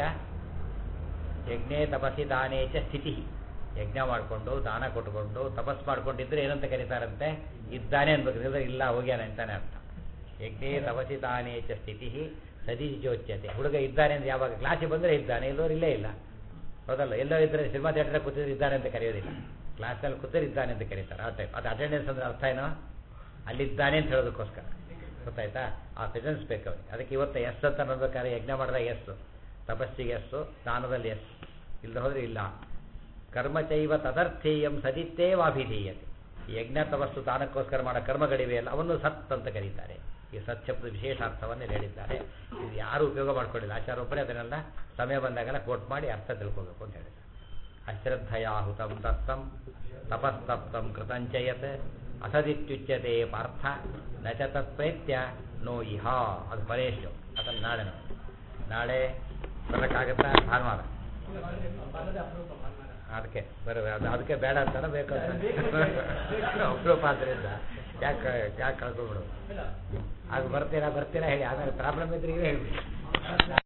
ಯಜ್ಞೆ ತಪಸಿ ದಾನೇ ಚ ಸ್ಥಿತಿ ಯಜ್ಞ ಮಾಡಿಕೊಂಡು ದಾನ ಕೊಟ್ಟುಕೊಂಡು ತಪಸ್ ಮಾಡ್ಕೊಂಡಿದ್ರೆ ಏನಂತ ಕರೀತಾರಂತೆ ಇದ್ದಾನೆ ಅನ್ಬೇಕು ಇಲ್ಲ ಹೋಗ್ಯಾನೆ ಅಂತಾನೆ ಅರ್ಥ ಯಜ್ಞೆ ತಪಸಿ ದಾನೇ ಚ ಸ್ಥಿತಿ ಸದಿ ಜೋಚ್ಯತೆ ಹುಡುಗ ಇದ್ದಾನೆ ಅಂತ ಯಾವಾಗ ಕ್ಲಾಸಿಗೆ ಬಂದರೆ ಇದ್ದಾನೆ ಎಲ್ಲರೂ ಇಲ್ಲೇ ಇಲ್ಲ ಹೌದಲ್ಲ ಎಲ್ಲೋ ಇದ್ದರೆ ಸಿನಿಮಾ ಥಿಯೇಟರ್ ಕೂತಿದ್ರೆ ಇದ್ದಾನೆ ಅಂತ ಕರೆಯೋದಿಲ್ಲ ಕ್ಲಾಸಲ್ಲಿ ಕೂತಿದ್ರೆ ಇದ್ದಾನೆ ಅಂತ ಕರೀತಾರೆ ಆ ಟೈಪ್ ಅದು ಅಟೆಂಡೆನ್ಸ್ ಅಂದ್ರೆ ಅರ್ಥ ಏನೋ ಅಲ್ಲಿದ್ದಾನೆ ಅಂತ ಹೇಳೋದಕ್ಕೋಸ್ಕರ ಗೊತ್ತಾಯ್ತಾ ಆ ಪ್ರೆಸೆನ್ಸ್ ಬೇಕು ಅವನಿಗೆ ಅದಕ್ಕೆ ಇವತ್ತು ಎಸ್ ಅಂತ ಅನ್ನೋದಕ್ಕಾದ್ರೆ ಯಜ್ಞ ಮಾಡಿದಾಗ ಎಸ್ಸು ತಪಸ್ಸಿಗೆ ಎಸ್ಸು ದಾನದಲ್ಲಿ ಎಸ್ ಇಲ್ಲದೆ ಹೋದರೆ ಇಲ್ಲ ಕರ್ಮಚೈವ ತದರ್ಥೇಯಂ ಸದಿತ್ತೇವಾಭಿಧೀಯತೆ ಯಜ್ಞ ತಪಸ್ಸು ದಾನಕ್ಕೋಸ್ಕರ ಮಾಡೋ ಕರ್ಮಗಳಿವೆಯಲ್ಲ ಅವನ್ನು ಸತ್ ಅಂತ ಕರೀತಾರೆ ಈ ಸತ್ಶಬ್ದ ವಿಶೇಷ ಅರ್ಥವನ್ನೇ ಹೇಳಿದ್ದಾರೆ ಇದು ಯಾರು ಉಪಯೋಗ ಮಾಡ್ಕೊಂಡಿಲ್ಲ ಆಚಾರ ಒಬ್ಬರೇ ಅದನ್ನೆಲ್ಲ ಸಮಯ ಬಂದಾಗೆಲ್ಲ ಕೋಟ್ ಮಾಡಿ ಅರ್ಥ ತಿಳ್ಕೋಬೇಕು ಅಂತ ಹೇಳಿದ್ದಾರೆ ಅಶ್ರದ್ಧಯಾಹುತಂ ದತ್ತಂ ತಪಸ್ತಪ್ತಂ ಕೃತಂಚಯತ್ ಅಸದಿತ್ಯುಚ್ಯತೆ ಪಾರ್ಥ ನ ಚ ತತ್ಪ್ರೇತ್ಯ ನೋ ಇಹ ಅದು ಪರೇಶು ಅದನ್ನು ನಾಳೆ ನಾವು ನಾಳೆ ಬರೋಕ್ಕಾಗತ್ತಾ ಭಾನುವಾರ ಅದಕ್ಕೆ ಬರ ಅದು ಅದಕ್ಕೆ ಬೇಡ ಅಂತಾನೆ ಬೇಕು ಅಂತ ಅಪರೂಪ ಆದ್ರಿಂದ ಯಾಕೆ ಯಾಕೆ ಕಳ್ಕೊಬಿಡು ಅದು ಬರ್ತೀರಾ ಬರ್ತೀರಾ ಹೇಳಿ ಆಮೇಲೆ ಪ್ರಾಬ್ಲಮ್ ಇದ್ರೆ ಈಗ ಹೇಳ್ಬಿಡಿ